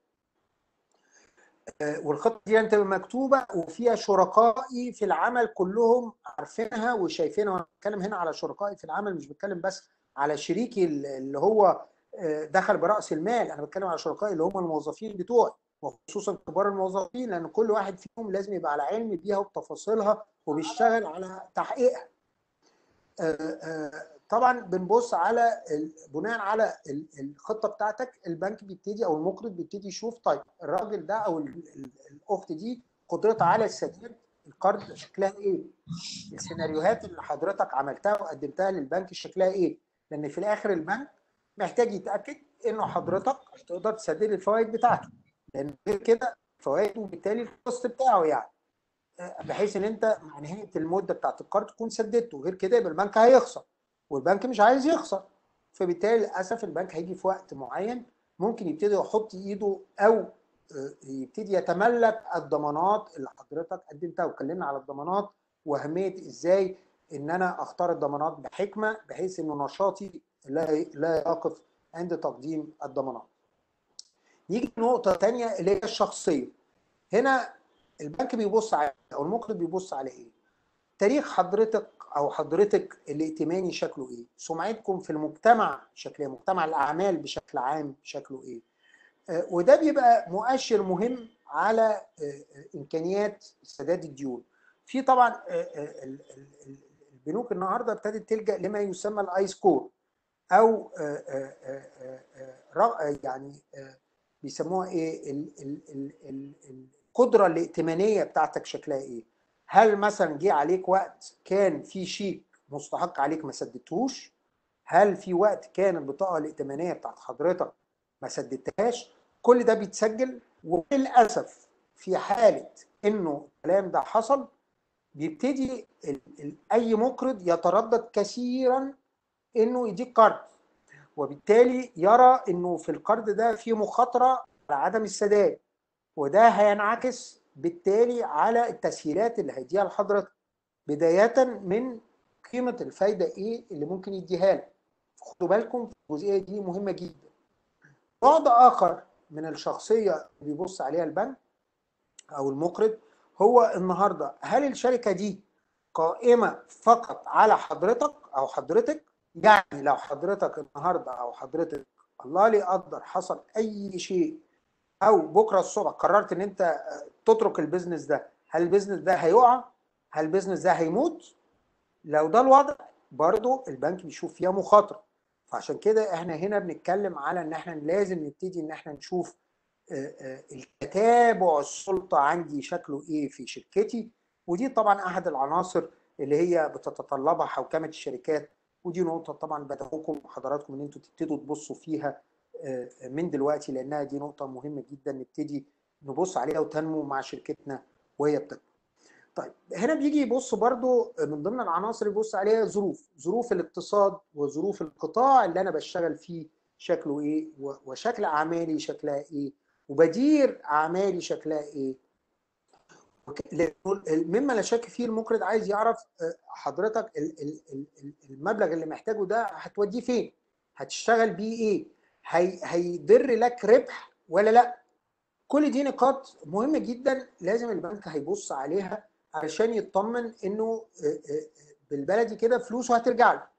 Speaker 2: آه، والخطه دي انت مكتوبه وفيها شركائي في العمل كلهم عارفينها وشايفينها وانا بتكلم هنا على شركائي في العمل مش بتكلم بس على شريكي اللي هو آه، دخل براس المال انا بتكلم على شركائي اللي هم الموظفين بتوعي وخصوصا كبار الموظفين لان كل واحد فيهم لازم يبقى على علم بيها وبتفاصيلها وبيشتغل على تحقيقها آه، آه، طبعا بنبص على ال- بناء على ال- الخطه بتاعتك البنك بيبتدي او المقرض بيبتدي يشوف طيب الراجل ده او ال- ال- الاخت دي قدرتها على السداد القرض شكلها ايه؟ السيناريوهات اللي حضرتك عملتها وقدمتها للبنك شكلها ايه؟ لان في الاخر البنك محتاج يتاكد انه حضرتك هتقدر تسدد الفوائد بتاعته لان غير كده فوائده وبالتالي الكوست بتاعه يعني آه، بحيث ان انت مع نهايه المده بتاعت القرض تكون سددته غير كده يبقى البنك هيخسر والبنك مش عايز يخسر فبالتالي للاسف البنك هيجي في وقت معين ممكن يبتدي يحط ايده او آه، يبتدي يتملك الضمانات اللي حضرتك قدمتها واتكلمنا على الضمانات واهميه ازاي ان انا اختار الضمانات بحكمه بحيث انه نشاطي لا لا يقف عند تقديم الضمانات. نيجي لنقطه ثانيه اللي هي الشخصيه. هنا البنك بيبص على او المقرض بيبص على ايه؟ تاريخ حضرتك او حضرتك الائتماني شكله ايه؟ سمعتكم في المجتمع شكله ايه؟ مجتمع الاعمال بشكل عام شكله ايه؟ آه، وده بيبقى مؤشر مهم على آه، آه، امكانيات سداد الديون. في طبعا آه، آه، ال- ال- ال- البنوك النهارده ابتدت تلجا لما يسمى الاي سكور او آه، آه، آه، آه، آه، رأ- يعني آه، بيسموها ايه ال- ال- ال- ال- ال- القدره الائتمانيه بتاعتك شكلها ايه هل مثلا جه عليك وقت كان في شيك مستحق عليك ما سددتهوش هل في وقت كان البطاقه الائتمانيه بتاعت حضرتك ما سددتهاش كل ده بيتسجل وللاسف في حاله انه الكلام ده حصل بيبتدي ال- ال- اي مقرض يتردد كثيرا انه يديك قرض وبالتالي يرى انه في القرض ده في مخاطره على عدم السداد وده هينعكس بالتالي على التسهيلات اللي هيديها لحضرتك بدايه من قيمه الفايده ايه اللي ممكن يديها لك خدوا بالكم الجزئيه دي مهمه جدا بعد اخر من الشخصيه اللي بيبص عليها البنك او المقرض هو النهارده هل الشركه دي قائمه فقط على حضرتك او حضرتك يعني لو حضرتك النهارده او حضرتك الله لي قدر حصل اي شيء او بكره الصبح قررت ان انت تترك البيزنس ده هل البيزنس ده هيقع هل البيزنس ده هيموت لو ده الوضع برضو البنك بيشوف فيها مخاطره فعشان كده احنا هنا بنتكلم على ان احنا لازم نبتدي ان احنا نشوف آه، آه، التتابع السلطه عندي شكله ايه في شركتي ودي طبعا احد العناصر اللي هي بتتطلبها حوكمه الشركات ودي نقطه طبعا بدعوكم حضراتكم ان انتوا تبتدوا تبصوا فيها آه، من دلوقتي لانها دي نقطه مهمه جدا نبتدي نبص عليها وتنمو مع شركتنا وهي بتكبر. طيب هنا بيجي يبص برضو من ضمن العناصر اللي يبص عليها ظروف ظروف الاقتصاد وظروف القطاع اللي انا بشتغل فيه شكله ايه و- وشكل اعمالي شكلها ايه وبدير اعمالي شكلها ايه وك- لأنه مما لا شك فيه المقرض عايز يعرف آه، حضرتك ال- ال- ال- ال- المبلغ اللي محتاجه ده هتوديه فين هتشتغل بيه ايه هي هيضر لك ربح ولا لا كل دي نقاط مهمة جدا لازم البنك هيبص عليها علشان يطمن انه آه، آه، آه، بالبلدي كده فلوسه هترجع له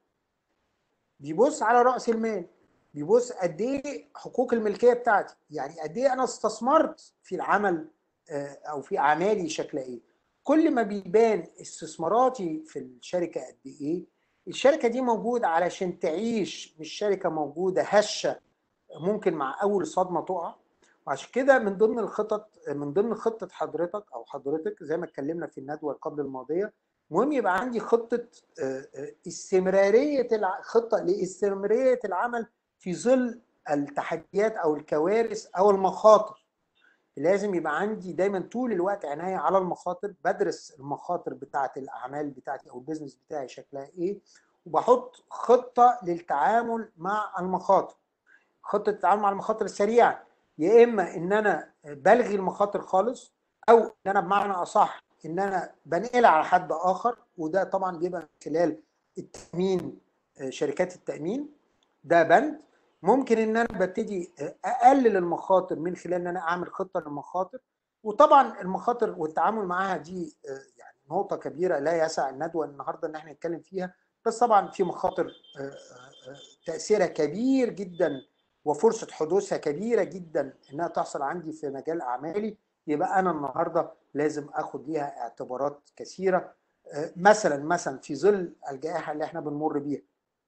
Speaker 2: بيبص على رأس المال بيبص قد ايه حقوق الملكية بتاعتي يعني قد ايه انا استثمرت في العمل آه، او في اعمالي شكلها ايه كل ما بيبان استثماراتي في الشركة قد ايه الشركة دي موجودة علشان تعيش مش شركة موجودة هشة ممكن مع اول صدمة تقع وعشان كده من ضمن الخطط من ضمن خطة حضرتك او حضرتك زي ما اتكلمنا في الندوة قبل الماضية مهم يبقى عندي خطة آه، آه، استمرارية الع- خطة لاستمرارية العمل في ظل التحديات او الكوارث او المخاطر لازم يبقى عندي دايما طول الوقت عناية على المخاطر بدرس المخاطر بتاعة الأعمال بتاعتي أو البيزنس بتاعي شكلها إيه وبحط خطة للتعامل مع المخاطر خطة التعامل مع المخاطر السريعة يا إما إن أنا بلغي المخاطر خالص أو إن أنا بمعنى أصح إن أنا بنقلها على حد آخر وده طبعا بيبقى من خلال التأمين آه، شركات التأمين ده بند ممكن ان انا ببتدي اقلل المخاطر من خلال ان انا اعمل خطه للمخاطر وطبعا المخاطر والتعامل معاها دي آه، يعني نقطه كبيره لا يسع الندوه النهارده ان احنا نتكلم فيها بس طبعا في مخاطر آه، آه، آه، تاثيرها كبير جدا وفرصه حدوثها كبيره جدا انها تحصل عندي في مجال اعمالي يبقى انا النهارده لازم اخد ليها اعتبارات كثيره آه، مثلا مثلا في ظل الجائحه اللي احنا بنمر بيها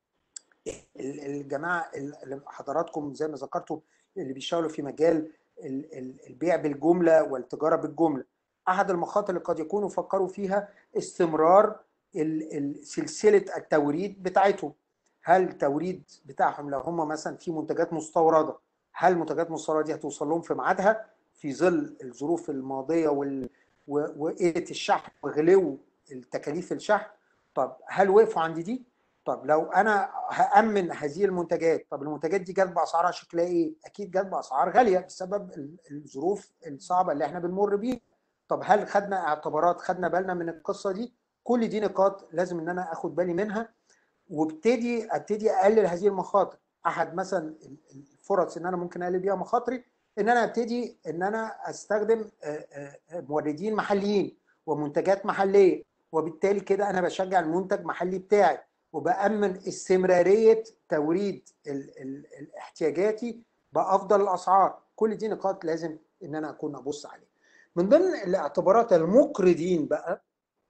Speaker 2: ال- الجماعه اللي حضراتكم زي ما ذكرتوا اللي بيشتغلوا في مجال ال- ال- البيع بالجمله والتجاره بالجمله احد المخاطر اللي قد يكونوا فكروا فيها استمرار ال- ال- سلسله التوريد بتاعتهم هل التوريد بتاعهم لو هم مثلا في منتجات مستورده هل المنتجات المستورده دي هتوصل لهم في ميعادها في ظل الظروف الماضيه وال و- وقله الشحن وغلو التكاليف الشحن طب هل وقفوا عند دي؟ طب لو انا هامن هذه المنتجات طب المنتجات دي جت باسعارها شكلها ايه؟ اكيد جت باسعار غاليه بسبب ال- الظروف الصعبه اللي احنا بنمر بيها. طب هل خدنا اعتبارات خدنا بالنا من القصه دي؟ كل دي نقاط لازم ان انا اخد بالي منها وابتدي ابتدي اقلل هذه المخاطر. احد مثلا ال- الفرص ان انا ممكن اقلل بيها مخاطري ان انا ابتدي ان انا استخدم آه، آه، آه، موردين محليين ومنتجات محليه وبالتالي كده انا بشجع المنتج محلي بتاعي وبامن استمراريه توريد ال- ال- ال- احتياجاتي بافضل الاسعار كل دي نقاط لازم ان انا اكون ابص عليها من ضمن الاعتبارات المقرضين بقى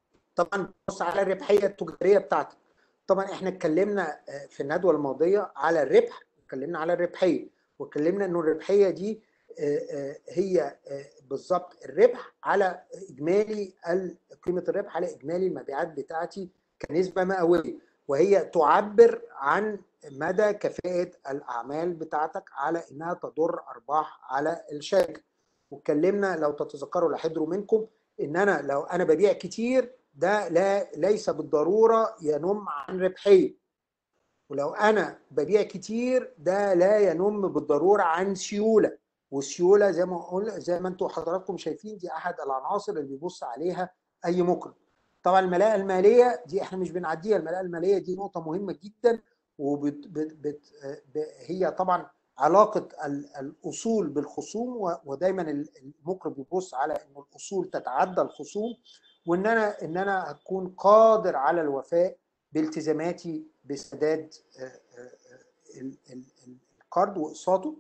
Speaker 2: طبعا بص على الربحيه التجاريه بتاعتك طبعا احنا اتكلمنا آه، في الندوه الماضيه على الربح اتكلمنا على الربحيه واتكلمنا انه الربحيه دي آه، آه، هي آه، بالظبط الربح على اجمالي ال- قيمه الربح على اجمالي المبيعات بتاعتي كنسبه مئويه وهي تعبر عن مدى كفاءه الاعمال بتاعتك على انها تضر ارباح على الشركه واتكلمنا لو تتذكروا اللي حضروا منكم ان انا لو انا ببيع كتير ده لا ليس بالضروره ينم عن ربحيه ولو انا ببيع كتير ده لا ينم بالضروره عن سيوله والسيوله زي ما قلنا زي ما انتم حضراتكم شايفين دي احد العناصر اللي بيبص عليها اي مقرض طبعا الملاءه الماليه دي احنا مش بنعديها الملاءه الماليه دي نقطه مهمه جدا وبت بت بت ب- هي طبعا علاقه ال- الاصول بالخصوم و- ودايما ال- المقرض بيبص على ان الاصول تتعدى الخصوم وان انا ان انا اكون قادر على الوفاء بالتزاماتي بسداد آه، آه، آه، ال- ال- ال- القرض واقساطه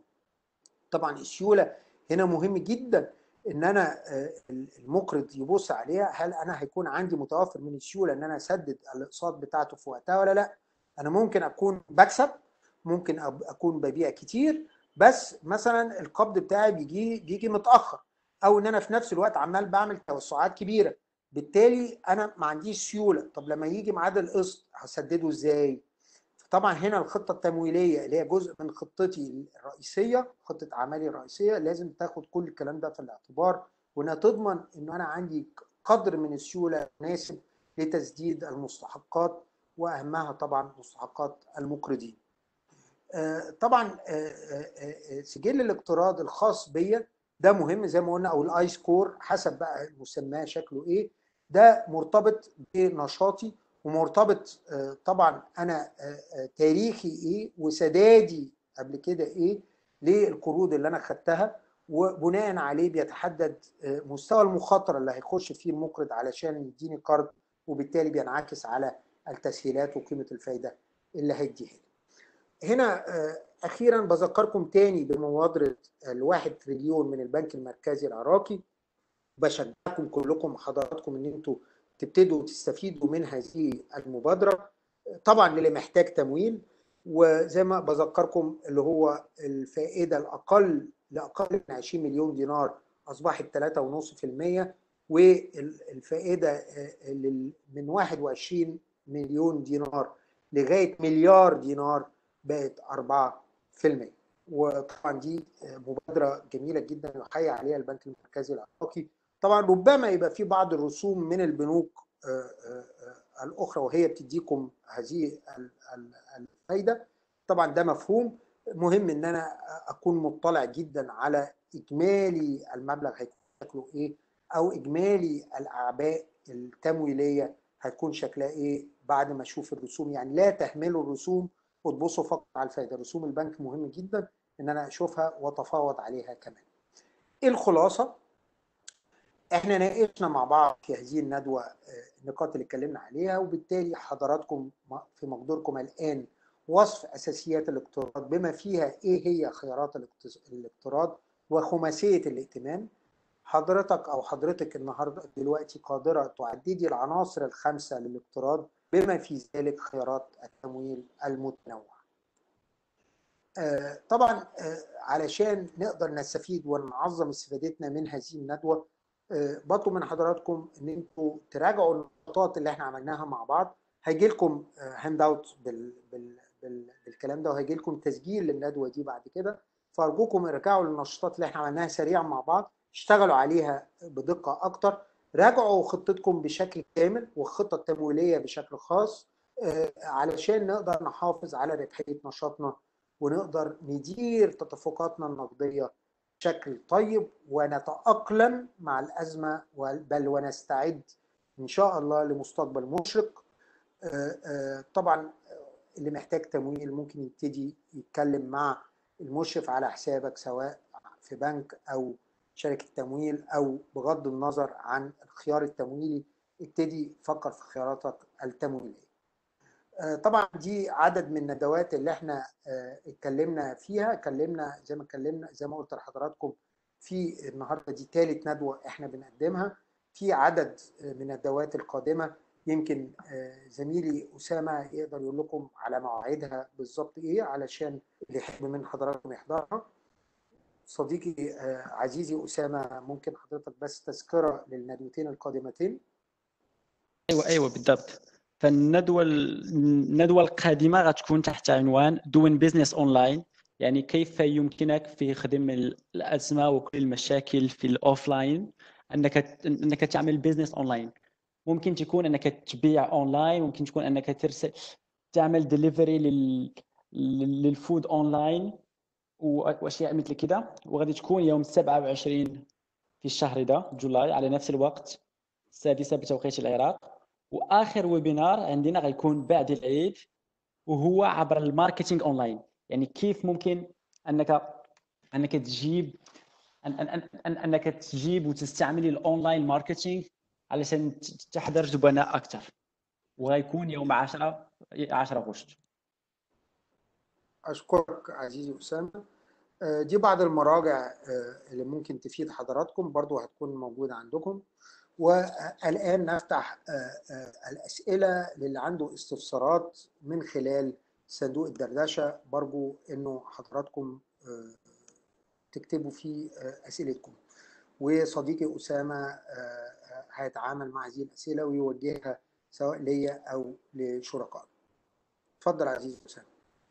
Speaker 2: طبعا السيوله هنا مهم جدا ان انا آه، المقرض يبص عليها هل انا هيكون عندي متوفر من السيوله ان انا اسدد الاقساط بتاعته في وقتها ولا لا انا ممكن اكون بكسب ممكن أب- اكون ببيع كتير بس مثلا القبض بتاعي بيجي بيجي متاخر او ان انا في نفس الوقت عمال بعمل توسعات كبيره بالتالي انا ما عنديش سيوله طب لما يجي ميعاد القسط هسدده ازاي طبعا هنا الخطه التمويليه اللي هي جزء من خطتي الرئيسيه خطه اعمالي الرئيسيه لازم تاخد كل الكلام ده في الاعتبار وانها تضمن ان انا عندي قدر من السيوله مناسب لتسديد المستحقات واهمها طبعا مستحقات المقرضين. آه، طبعا آه، آه، آه، سجل الاقتراض الخاص بيا ده مهم زي ما قلنا او الاي سكور حسب بقى مسماه شكله ايه ده مرتبط بنشاطي ومرتبط آه، طبعا انا آه، آه، تاريخي ايه وسدادي قبل كده ايه للقروض اللي انا خدتها وبناء عليه بيتحدد آه، مستوى المخاطره اللي هيخش فيه المقرض علشان يديني قرض وبالتالي بينعكس على التسهيلات وقيمه الفايده اللي هيديها لي. هنا آه، اخيرا بذكركم تاني بمبادره الواحد تريليون من البنك المركزي العراقي بشجعكم كلكم حضراتكم ان انتوا تبتدوا تستفيدوا من هذه المبادره طبعا للي محتاج تمويل وزي ما بذكركم اللي هو الفائده الاقل لاقل من 20 مليون دينار اصبحت 3.5% والفائده آه، لل- من 21 مليون دينار لغايه مليار دينار بقت 4% وطبعا دي مبادره جميله جدا يحيي عليها البنك المركزي العراقي طبعا ربما يبقى في بعض الرسوم من البنوك آه، آه، آه، الاخرى وهي بتديكم هذه ال- ال- الفايده طبعا ده مفهوم مهم ان انا اكون مطلع جدا على اجمالي المبلغ هيكون شكله ايه او اجمالي الاعباء التمويليه هتكون شكلها ايه بعد ما اشوف الرسوم يعني لا تهملوا الرسوم وتبصوا فقط على الفائده رسوم البنك مهم جدا ان انا اشوفها واتفاوض عليها كمان ايه الخلاصه احنا ناقشنا مع بعض في هذه الندوه آه، النقاط اللي اتكلمنا عليها وبالتالي حضراتكم م- في مقدوركم الان وصف اساسيات الاقتراض بما فيها ايه هي خيارات الاقتص- الاقتراض وخماسيه الائتمان حضرتك او حضرتك النهارده دلوقتي قادره تعددي العناصر الخمسه للاقتراض بما في ذلك خيارات التمويل المتنوعه. آه، طبعا آه، علشان نقدر نستفيد ونعظم استفادتنا من هذه الندوه آه، بطلب من حضراتكم ان انتوا تراجعوا النقاط اللي احنا عملناها مع بعض هيجي لكم هاند اوت بال بال بال بالكلام ده وهيجي لكم تسجيل للندوه دي بعد كده فارجوكم ارجعوا للنشاطات اللي احنا عملناها سريعا مع بعض اشتغلوا عليها بدقه اكتر راجعوا خطتكم بشكل كامل والخطه التمويليه بشكل خاص آه، علشان نقدر نحافظ على ربحيه نشاطنا ونقدر ندير تدفقاتنا النقديه بشكل طيب ونتاقلم مع الازمه بل ونستعد ان شاء الله لمستقبل مشرق آه، آه، طبعا اللي محتاج تمويل ممكن يبتدي يتكلم مع المشرف على حسابك سواء في بنك او شركه تمويل او بغض النظر عن الخيار التمويلي ابتدي فكر في خياراتك التمويليه. آه، طبعا دي عدد من الندوات اللي احنا آه، اتكلمنا فيها اتكلمنا زي ما اتكلمنا زي ما قلت لحضراتكم في النهارده دي ثالث ندوه احنا بنقدمها في عدد آه، من الندوات القادمه يمكن زميلي اسامه يقدر يقول لكم على مواعيدها بالظبط ايه علشان اللي يحب من حضراتكم يحضرها صديقي عزيزي اسامه ممكن حضرتك بس تذكره للندوتين القادمتين
Speaker 1: ايوه ايوه بالضبط فالندوه الندوه القادمه غتكون تحت عنوان دوين بزنس اونلاين يعني كيف يمكنك في خدم الازمه وكل المشاكل في الاوفلاين انك انك تعمل بزنس اونلاين ممكن تكون انك تبيع اونلاين ممكن تكون انك ترسل تعمل ديليفري لل للفود اونلاين واشياء مثل كده وغادي تكون يوم 27 في الشهر ده جولاي على نفس الوقت السادسه بتوقيت العراق واخر ويبينار عندنا غيكون بعد العيد وهو عبر الماركتينغ اونلاين يعني كيف ممكن انك انك تجيب أن أن أن انك تجيب وتستعمل الاونلاين ماركتينغ علشان تحضر زبناء اكثر وغيكون يوم 10 10 غشت
Speaker 2: اشكرك عزيزي اسامه آه، دي بعض المراجع آه، اللي ممكن تفيد حضراتكم برضو هتكون موجوده عندكم والآن نفتح آه، آه، الأسئلة للي عنده استفسارات من خلال صندوق الدردشة برجو إنه حضراتكم آه، تكتبوا فيه أسئلتكم وصديقي أسامة هيتعامل مع هذه الأسئلة ويوجهها سواء ليا أو لشركاء اتفضل عزيزي أسامة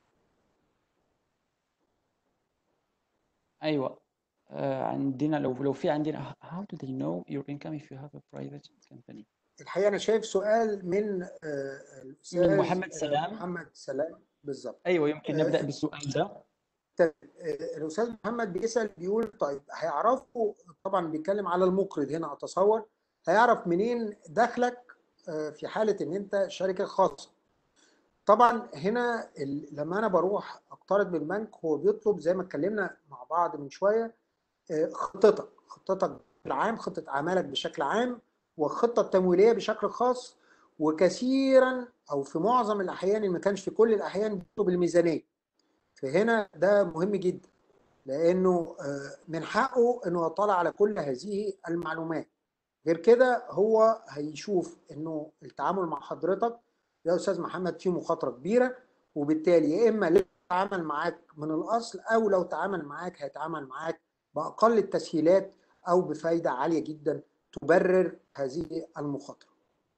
Speaker 1: أيوة عندنا لو لو في عندنا how do they know your income if you have a private company
Speaker 2: الحقيقه انا شايف سؤال من
Speaker 1: الاستاذ من محمد سلام
Speaker 2: محمد سلام بالظبط
Speaker 1: ايوه يمكن نبدا بالسؤال ده
Speaker 2: الاستاذ محمد بيسال بيقول طيب هيعرفوا طبعا بيتكلم على المقرض هنا اتصور هيعرف منين دخلك في حاله ان انت شركه خاصه طبعا هنا لما انا بروح اقترض من البنك هو بيطلب زي ما اتكلمنا مع بعض من شويه خطتك خطتك العام خطه اعمالك بشكل عام والخطه التمويليه بشكل خاص وكثيرا او في معظم الاحيان ما كانش في كل الاحيان بيطلب الميزانيه فهنا ده مهم جدا لانه من حقه انه يطلع على كل هذه المعلومات غير كده هو هيشوف انه التعامل مع حضرتك يا استاذ محمد فيه مخاطره كبيره وبالتالي يا اما لا يتعامل معاك من الاصل او لو تعامل معاك هيتعامل معاك باقل التسهيلات او بفايده عاليه جدا تبرر هذه المخاطره.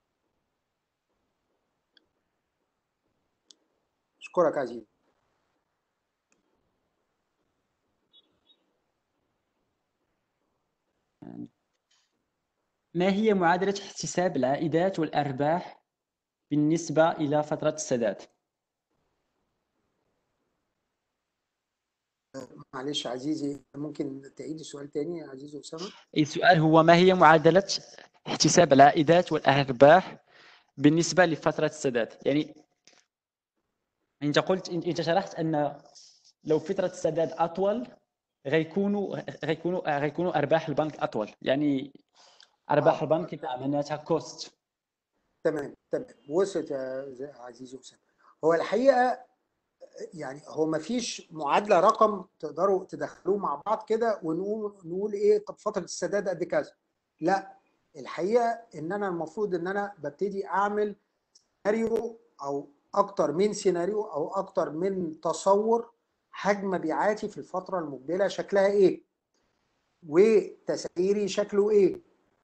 Speaker 2: اشكرك عزيزي.
Speaker 1: ما هي معادلة احتساب العائدات والأرباح بالنسبة إلى فترة السداد؟
Speaker 2: معلش عزيزي ممكن تعيد السؤال تاني يا عزيزي اسامه
Speaker 1: السؤال هو ما هي معادله احتساب العائدات والارباح بالنسبه لفتره السداد يعني انت قلت انت شرحت ان لو فتره السداد اطول غيكونوا غيكونوا غيكونوا ارباح البنك اطول يعني ارباح آه. البنك معناتها كوست
Speaker 2: تمام تمام وصلت يا عزيزي اسامه هو الحقيقه يعني هو ما فيش معادله رقم تقدروا تدخلوه مع بعض كده ونقول نقول ايه طب فتره السداد قد كذا لا الحقيقه ان انا المفروض ان انا ببتدي اعمل سيناريو او اكتر من سيناريو او اكتر من تصور حجم مبيعاتي في الفتره المقبله شكلها ايه وتسعيري شكله ايه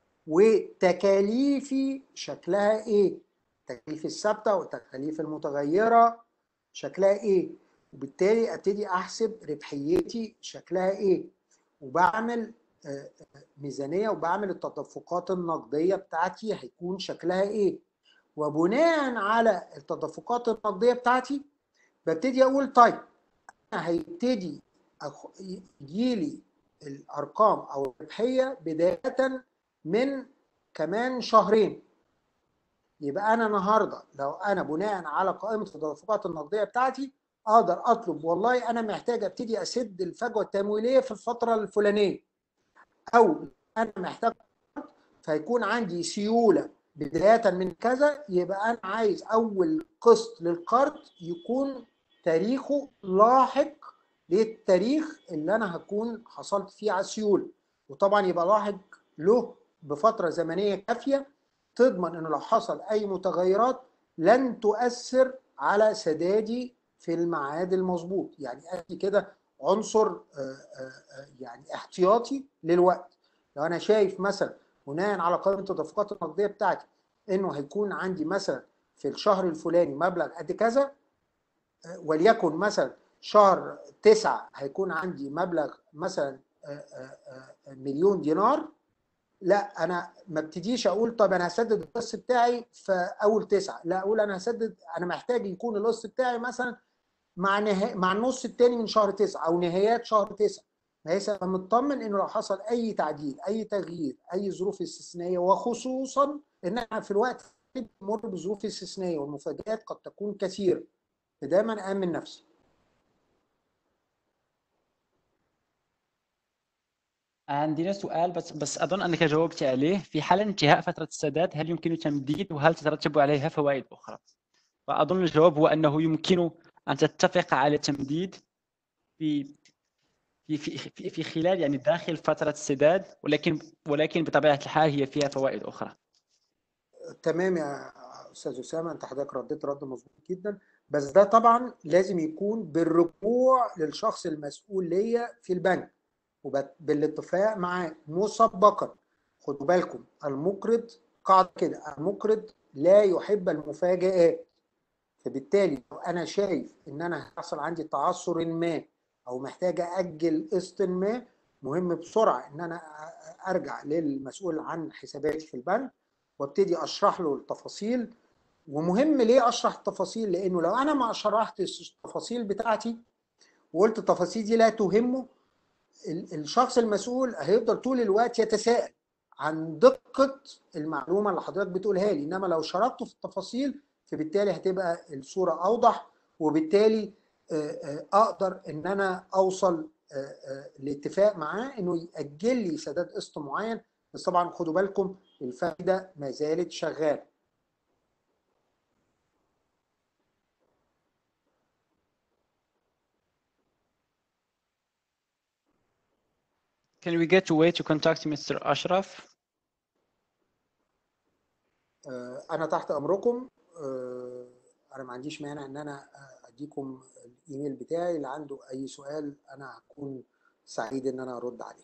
Speaker 2: وتكاليفي شكلها ايه التكاليف الثابته والتكاليف المتغيره شكلها ايه وبالتالي ابتدي احسب ربحيتي شكلها ايه وبعمل آه، آه، ميزانيه وبعمل التدفقات النقديه بتاعتي هيكون شكلها ايه وبناء على التدفقات النقديه بتاعتي ببتدي اقول طيب أنا هيبتدي أخ- يجيلي الارقام او الربحيه بدايه من كمان شهرين يبقى انا النهارده لو انا بناء على قائمه التدفقات النقديه بتاعتي اقدر اطلب والله انا محتاج ابتدي اسد الفجوه التمويليه في الفتره الفلانيه او انا محتاج قرض، فيكون عندي سيوله بدايه من كذا يبقى انا عايز اول قسط للقرض يكون تاريخه لاحق للتاريخ اللي انا هكون حصلت فيه على السيوله وطبعا يبقى لاحق له بفتره زمنيه كافيه تضمن انه لو حصل اي متغيرات لن تؤثر على سدادي في الميعاد المظبوط يعني ادي كده عنصر آه، آه، آه، يعني احتياطي للوقت لو انا شايف مثلا بناء على قائمه التدفقات النقديه بتاعتي انه هيكون عندي مثلا في الشهر الفلاني مبلغ قد كذا آه، وليكن مثلا شهر تسعة هيكون عندي مبلغ مثلا آه، آه، آه، مليون دينار لا انا ما ابتديش اقول طب انا هسدد القسط بتاعي في اول تسعه لا اقول انا هسدد انا محتاج يكون القسط بتاعي مثلا مع نها... مع النص الثاني من شهر تسعه او نهايات شهر تسعه بحيث ابقى مطمن انه لو حصل اي تعديل اي تغيير اي ظروف استثنائيه وخصوصا ان احنا في الوقت اللي بنمر بظروف استثنائيه والمفاجآت قد تكون كثيره فدايما امن نفسي
Speaker 1: عندنا سؤال بس بس أظن أنك جاوبت عليه في حال انتهاء فترة السداد هل يمكن تمديد وهل تترتب عليها فوائد أخرى؟ فأظن الجواب هو أنه يمكن أن تتفق على تمديد في في في في- في خلال يعني داخل فترة السداد ولكن ولكن بطبيعة الحال هي فيها فوائد أخرى.
Speaker 2: تمام يا استاذ اسامه انت حضرتك رديت رد مظبوط جدا بس ده طبعا لازم يكون بالرجوع للشخص المسؤول ليا في البنك وبالاتفاق معاه مسبقا خدوا بالكم المقرض قاعده كده المقرض لا يحب المفاجآت فبالتالي لو انا شايف ان انا هيحصل عندي تعثر ما او محتاج اجل قسط ما مهم بسرعه ان انا أ- ارجع للمسؤول عن حساباتي في البنك وابتدي اشرح له التفاصيل ومهم ليه اشرح التفاصيل لانه لو انا ما شرحتش التفاصيل بتاعتي وقلت التفاصيل دي لا تهمه ال- الشخص المسؤول هيفضل طول الوقت يتساءل عن دقة المعلومة اللي حضرتك بتقولها لي انما لو شرحته في التفاصيل فبالتالي هتبقى الصورة اوضح وبالتالي آه، آه، اقدر ان انا اوصل آه، آه، لاتفاق معاه انه يأجل لي سداد قسط معين بس طبعا خدوا بالكم الفائدة ما زالت شغالة
Speaker 1: Can we get a way to contact Mr. Ashraf?
Speaker 2: آه، انا تحت امركم آه، انا ما عنديش مانع ان انا آه، اديكم الايميل بتاعي اللي عنده اي سؤال انا هكون سعيد ان انا ارد عليه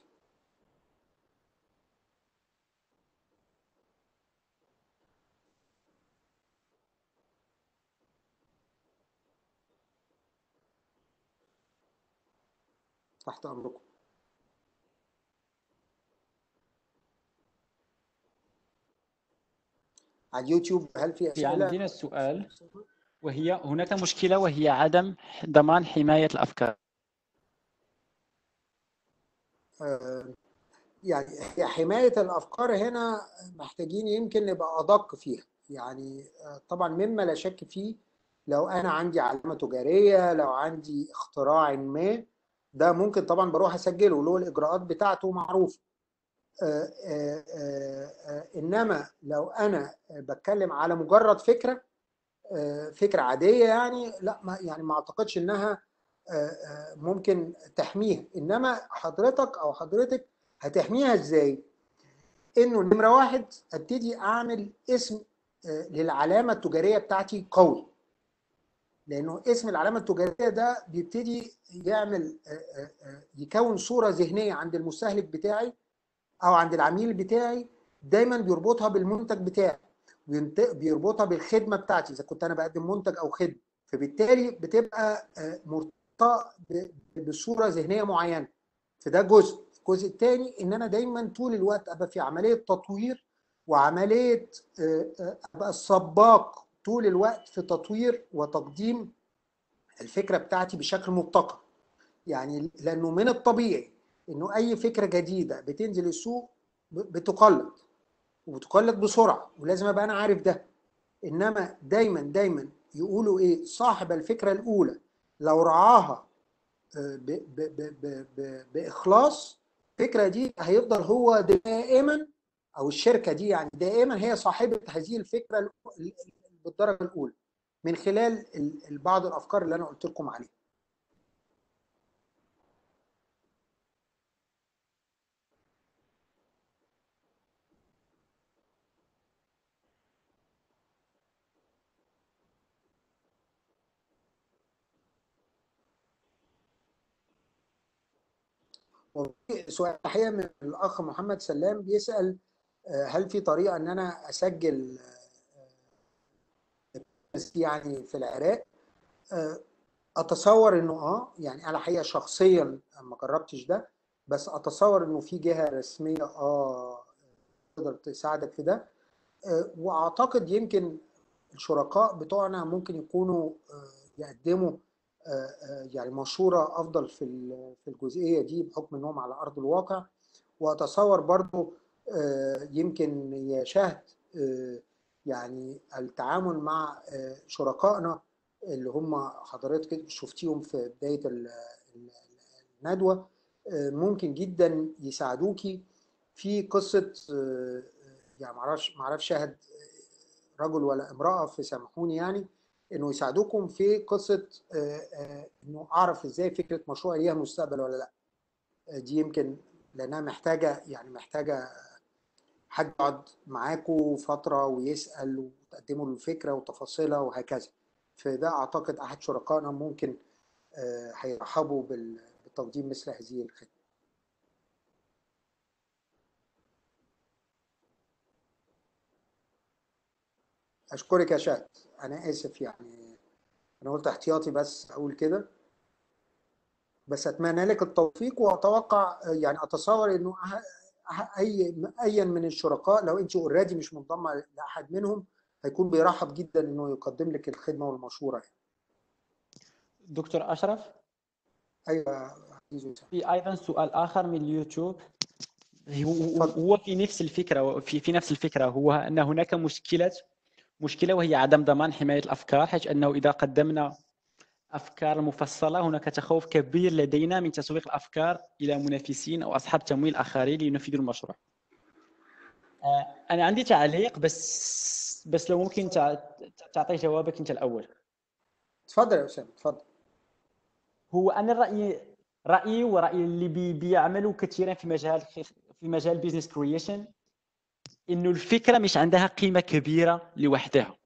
Speaker 2: تحت امركم على اليوتيوب هل في
Speaker 1: في
Speaker 2: اسئله
Speaker 1: عندنا سؤال وهي هناك مشكلة وهي عدم ضمان حماية الأفكار.
Speaker 2: آه، يعني هي حماية الأفكار هنا محتاجين يمكن نبقى أدق فيها يعني آه، طبعا مما لا شك فيه لو أنا عندي علامة تجارية لو عندي اختراع ما ده ممكن طبعا بروح أسجله له الإجراءات بتاعته معروفة آه، آه، آه، آه، إنما لو أنا بتكلم على مجرد فكرة آه، فكرة عادية يعني لا ما يعني ما أعتقدش إنها آه، آه، ممكن تحميها إنما حضرتك أو حضرتك هتحميها ازاي؟ انه نمره واحد ابتدي اعمل اسم آه، للعلامه التجاريه بتاعتي قوي. لانه اسم العلامه التجاريه ده بيبتدي يعمل آه، آه، آه، يكون صوره ذهنيه عند المستهلك بتاعي او عند العميل بتاعي دايما بيربطها بالمنتج بتاعي بينت- بيربطها بالخدمه بتاعتي اذا كنت انا بقدم منتج او خدمه فبالتالي بتبقى آه، مرتبطه ب- بصوره ذهنيه معينه فده جزء الجزء الثاني ان انا دايما طول الوقت ابقى في عمليه تطوير وعمليه آه، آه، ابقى السباق طول الوقت في تطوير وتقديم الفكره بتاعتي بشكل مبتكر يعني لانه من الطبيعي انه اي فكره جديده بتنزل السوق ب- بتقلد وبتقلد بسرعه ولازم ابقى انا عارف ده انما دايما دايما يقولوا ايه صاحب الفكره الاولى لو رعاها آه، ب ب ب ب ب باخلاص الفكره دي هيفضل هو دائما او الشركه دي يعني دائما هي صاحبه هذه الفكره ال- ال- بالدرجه الاولى من خلال ال- ال- بعض الافكار اللي انا قلت لكم عليها وفي سؤال الحقيقه من الاخ محمد سلام بيسال آه، هل في طريقه ان انا اسجل آه، يعني في العراق آه، اتصور انه اه يعني انا الحقيقه شخصيا ما جربتش ده بس اتصور انه في جهه رسميه اه تقدر تساعدك في ده آه، واعتقد يمكن الشركاء بتوعنا ممكن يكونوا آه، يقدموا آه، آه، يعني مشوره افضل في ال- في الجزئيه دي بحكم انهم على ارض الواقع واتصور برضو آه، يمكن يشهد آه، يعني التعامل مع آه، شركائنا اللي هم حضرتك شفتيهم في بدايه ال- ال- الندوه آه، ممكن جدا يساعدوكي في قصه آه، يعني معرفش معرفش شاهد رجل ولا امراه فسامحوني يعني انه يساعدوكم في قصه آه، آه، انه اعرف ازاي فكره مشروع ليها مستقبل ولا لا آه، دي يمكن لانها محتاجه يعني محتاجه حد يقعد معاكم فتره ويسال وتقدموا له الفكره وتفاصيلها وهكذا فده اعتقد احد شركائنا ممكن آه، هيرحبوا بال- بتقديم مثل هذه الخدمه اشكرك يا شاد انا اسف يعني انا قلت احتياطي بس اقول كده بس اتمنى لك التوفيق واتوقع يعني اتصور انه أه- أه- اي ايا من الشركاء لو انت اوريدي مش منضمه لاحد منهم هيكون بيرحب جدا انه يقدم لك الخدمه والمشوره يعني.
Speaker 1: دكتور اشرف
Speaker 2: ايوه عزيزي وسام.
Speaker 1: في ايضا سؤال اخر من اليوتيوب هو
Speaker 2: اتفضل.
Speaker 1: هو في نفس الفكره في في نفس الفكره هو ان هناك مشكله مشكله وهي عدم ضمان حمايه الافكار حيث انه اذا قدمنا افكار مفصله هناك تخوف كبير لدينا من تسويق الافكار الى منافسين او اصحاب تمويل اخرين لينفذوا المشروع. آه، انا عندي تعليق بس بس لو ممكن تع- تعطي جوابك انت الاول.
Speaker 2: اتفضل يا اسامه اتفضل
Speaker 1: هو انا الراي رايي وراي اللي بي بيعملوا كثيرا في مجال في مجال بيزنس كرييشن انه الفكره مش عندها قيمه كبيره لوحدها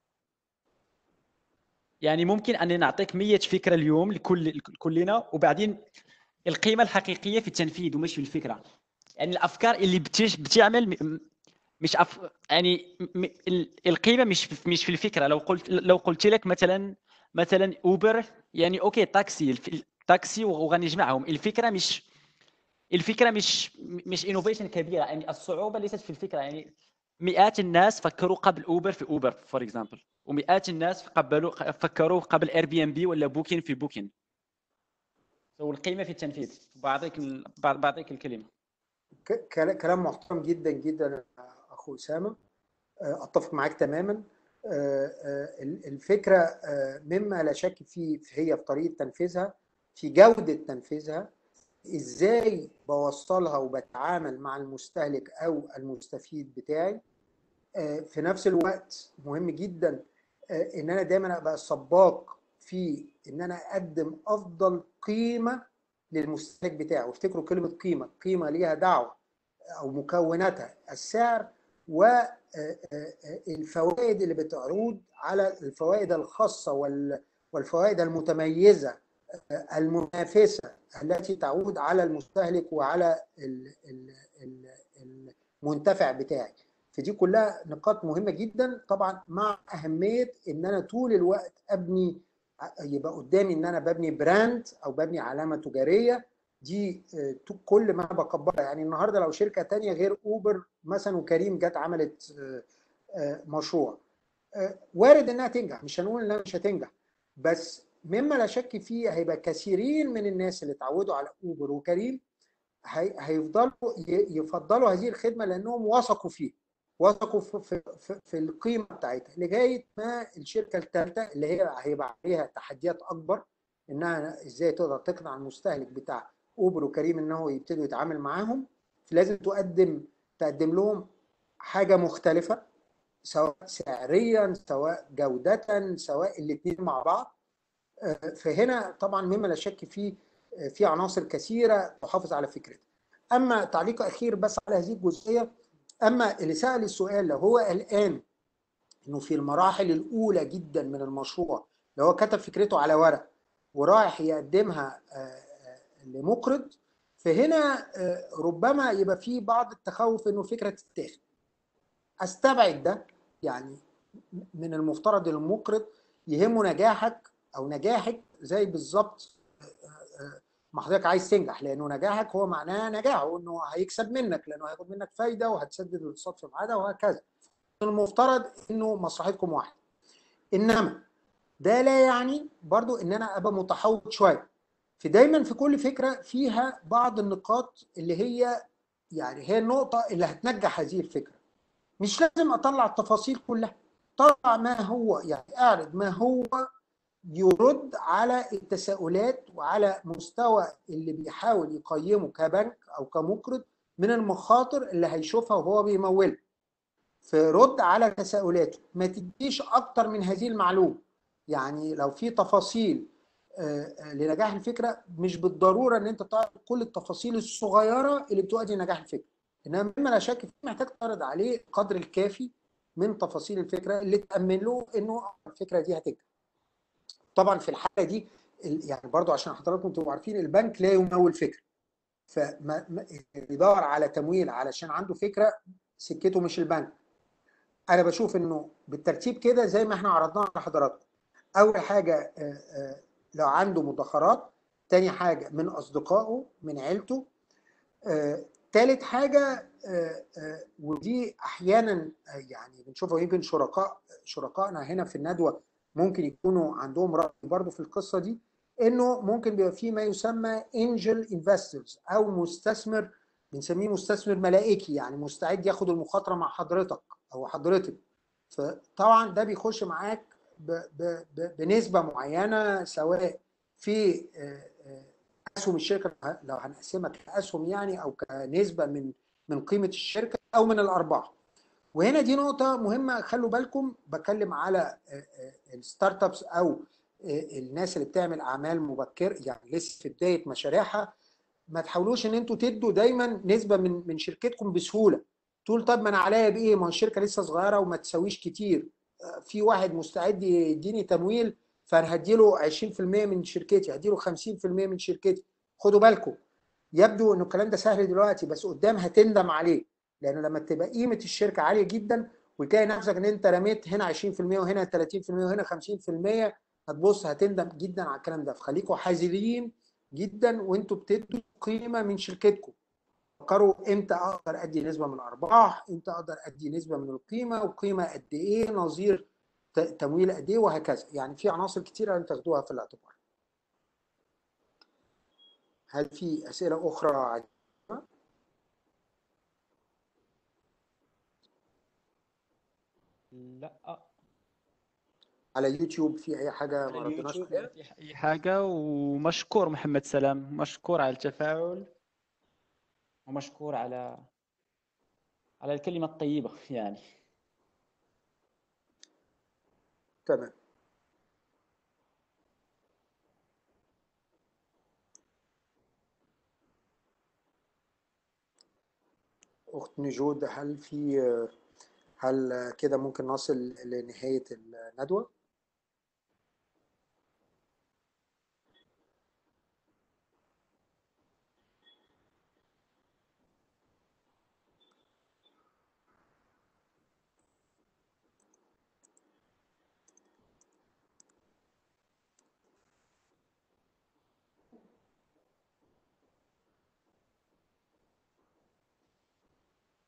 Speaker 1: يعني ممكن اني نعطيك 100 فكره اليوم لكل كلنا وبعدين القيمه الحقيقيه في التنفيذ ومش في الفكره يعني الافكار اللي بتش بتعمل م- مش أف... يعني م- م- ال- القيمه مش في- مش في الفكره لو قلت لو قلت لك مثلا مثلا اوبر يعني اوكي تاكسي الف- تاكسي وغنجمعهم الفكره مش الفكره مش مش انوفيشن كبيره يعني الصعوبه ليست في الفكره يعني مئات الناس فكروا قبل اوبر في اوبر فور اكزامبل ومئات الناس قبلوا فكروا قبل اير بي ام بي ولا بوكين في بوكين سو القيمه في التنفيذ بعطيك ال- بعطيك الكلمه
Speaker 2: ك- كلا- كلام محترم جدا جدا يا اخو اسامه آه، اتفق معاك تماما آه، آه، ال- الفكره آه، مما لا شك فيه هي في طريقه تنفيذها في جوده تنفيذها ازاي بوصلها وبتعامل مع المستهلك او المستفيد بتاعي آه، في نفس الوقت مهم جدا آه، ان انا دايما ابقى سباق في ان انا اقدم افضل قيمه للمستهلك بتاعي وافتكروا كلمه قيمه قيمه ليها دعوه او مكوناتها السعر والفوائد اللي بتعود على الفوائد الخاصه وال- والفوائد المتميزه آه، المنافسه التي تعود على المستهلك وعلى ال- ال- ال- المنتفع بتاعي فدي كلها نقاط مهمه جدا طبعا مع اهميه ان انا طول الوقت ابني يبقى قدامي ان انا ببني براند او ببني علامه تجاريه دي آه، ت- كل ما بكبرها يعني النهارده لو شركه تانية غير اوبر مثلا وكريم جت عملت آه، آه، مشروع آه، وارد انها تنجح مش هنقول انها مش هتنجح بس مما لا شك فيه هيبقى كثيرين من الناس اللي اتعودوا على اوبر وكريم هي- هيفضلوا ي- يفضلوا هذه الخدمه لانهم وثقوا فيها وثقوا في, في, في, في القيمه بتاعتها لغايه ما الشركه الثالثه اللي هي هيبقى عليها تحديات اكبر انها ازاي تقدر تقنع المستهلك بتاع اوبر وكريم انه يبتدوا يتعامل معاهم لازم تقدم تقدم لهم حاجه مختلفه سواء سعريا سواء جوده سواء الاثنين مع بعض آه، فهنا طبعا مما لا شك فيه آه، في عناصر كثيره تحافظ على فكرتها اما تعليق اخير بس على هذه الجزئيه اما اللي سال السؤال لو هو قلقان انه في المراحل الاولى جدا من المشروع لو هو كتب فكرته على ورق ورايح يقدمها آه، آه، لمقرض فهنا آه، ربما يبقى في بعض التخوف انه فكره تتاخد استبعد ده يعني من المفترض المقرض يهمه نجاحك او نجاحك زي بالظبط آه، آه، ما حضرتك عايز تنجح لانه نجاحك هو معناه نجاحه انه هيكسب منك لانه هياخد منك فايده وهتسدد الاقساط في ميعادها وهكذا المفترض انه مصلحتكم واحده انما ده لا يعني برضو ان انا ابقى متحوط شويه في دايما في كل فكره فيها بعض النقاط اللي هي يعني هي النقطه اللي هتنجح هذه الفكره مش لازم اطلع التفاصيل كلها طلع ما هو يعني اعرض ما هو يرد على التساؤلات وعلى مستوى اللي بيحاول يقيمه كبنك او كمقرض من المخاطر اللي هيشوفها وهو بيمولها فرد على تساؤلاته ما تديش اكتر من هذه المعلومه يعني لو في تفاصيل آه، آه، لنجاح الفكره مش بالضروره ان انت تعرف كل التفاصيل الصغيره اللي بتؤدي لنجاح الفكره انما مما لا شك فيه محتاج تعرض عليه القدر الكافي من تفاصيل الفكره اللي تامن له انه الفكره دي هتنجح طبعا في الحاله دي ال- يعني برضو عشان حضراتكم تبقوا عارفين البنك لا يمول فكره فما ما- اللي بيدور على تمويل علشان عنده فكره سكته مش البنك انا بشوف انه بالترتيب كده زي ما احنا عرضناها لحضراتكم اول حاجه آه، آه، لو عنده مدخرات تاني حاجه من اصدقائه من عيلته آه، تالت حاجه آه، آه، ودي احيانا آه، يعني بنشوفها يمكن شركاء شركائنا هنا في الندوه ممكن يكونوا عندهم راي برضو في القصه دي انه ممكن بيبقى في ما يسمى انجل انفسترز او مستثمر بنسميه مستثمر ملائكي يعني مستعد ياخد المخاطره مع حضرتك او حضرتك فطبعا ده بيخش معاك ب- ب- ب- بنسبه معينه سواء في آه، آه، اسهم الشركه لو هنقسمها كاسهم يعني او كنسبه من من قيمه الشركه او من الارباح وهنا دي نقطه مهمه خلوا بالكم بتكلم على الستارت ابس او آه، الناس اللي بتعمل اعمال مبكره يعني لسه في بدايه مشاريعها ما تحاولوش ان انتوا تدوا دايما نسبه من من شركتكم بسهوله تقول طب ما انا عليا بايه ما هو الشركه لسه صغيره وما تساويش كتير آه، في واحد مستعد يديني تمويل فانا هديله 20% من شركتي هديله 50% من شركتي خدوا بالكم يبدو انه الكلام ده سهل دلوقتي بس قدام هتندم عليه لانه لما تبقى قيمه الشركه عاليه جدا وتلاقي نفسك ان انت رميت هنا 20% وهنا 30% وهنا 50% هتبص هتندم جدا على الكلام ده فخليكم حذرين جدا وانتوا بتدوا قيمه من شركتكم فكروا امتى اقدر ادي نسبه من الارباح امتى اقدر ادي نسبه من القيمه وقيمه قد ايه نظير ت- تمويل قد ايه وهكذا يعني في عناصر كتيره لازم تاخدوها في الاعتبار هل في اسئله اخرى عن-
Speaker 1: لا
Speaker 2: على يوتيوب في اي حاجه ما
Speaker 1: على
Speaker 2: ردناش
Speaker 1: اليوتيوب
Speaker 2: عليها
Speaker 1: ما في اي حاجه ومشكور محمد سلام مشكور على التفاعل ومشكور على على الكلمه الطيبه يعني
Speaker 2: تمام اخت نجود هل في هل كده ممكن نصل لنهايه الندوه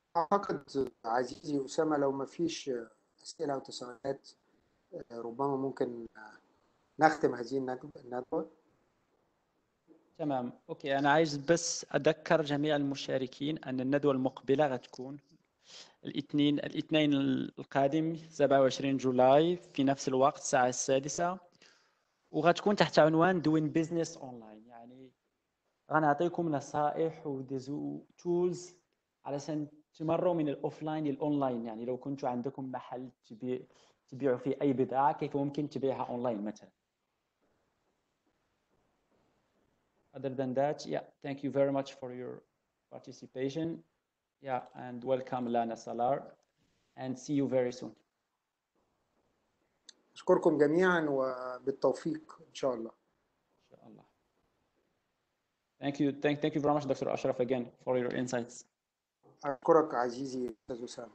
Speaker 2: أعتقد عزيزي أسامة لو ما فيش أسئلة أو تساؤلات ربما ممكن نختم هذه الندوة
Speaker 1: تمام اوكي انا عايز بس اذكر جميع المشاركين ان الندوه المقبله غتكون الاثنين الاثنين القادم 27 جولاي في نفس الوقت الساعه السادسة وغتكون تحت عنوان دوين بزنس اونلاين يعني غنعطيكم نصائح وديزو تولز علشان تمروا من الاوفلاين للاونلاين يعني لو كنتوا عندكم محل تبيع تبيعوا فيه اي بضاعه كيف ممكن تبيعها اونلاين مثلا other than that yeah thank you very much for your participation yeah and welcome Lana Salar and see you very soon
Speaker 2: أشكركم جميعا وبالتوفيق إن شاء الله
Speaker 1: إن شاء الله thank you thank, thank you very much Dr. Ashraf again for your insights
Speaker 2: أشكرك عزيزي أستاذ أسامة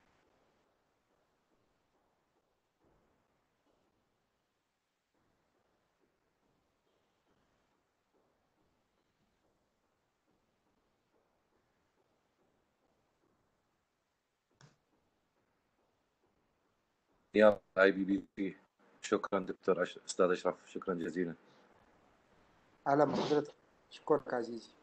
Speaker 4: يا اي بي بي بي شكرا دكتور أش... استاذ اشرف شكرا جزيلا
Speaker 2: أهلا بحضرتك أشكرك عزيزي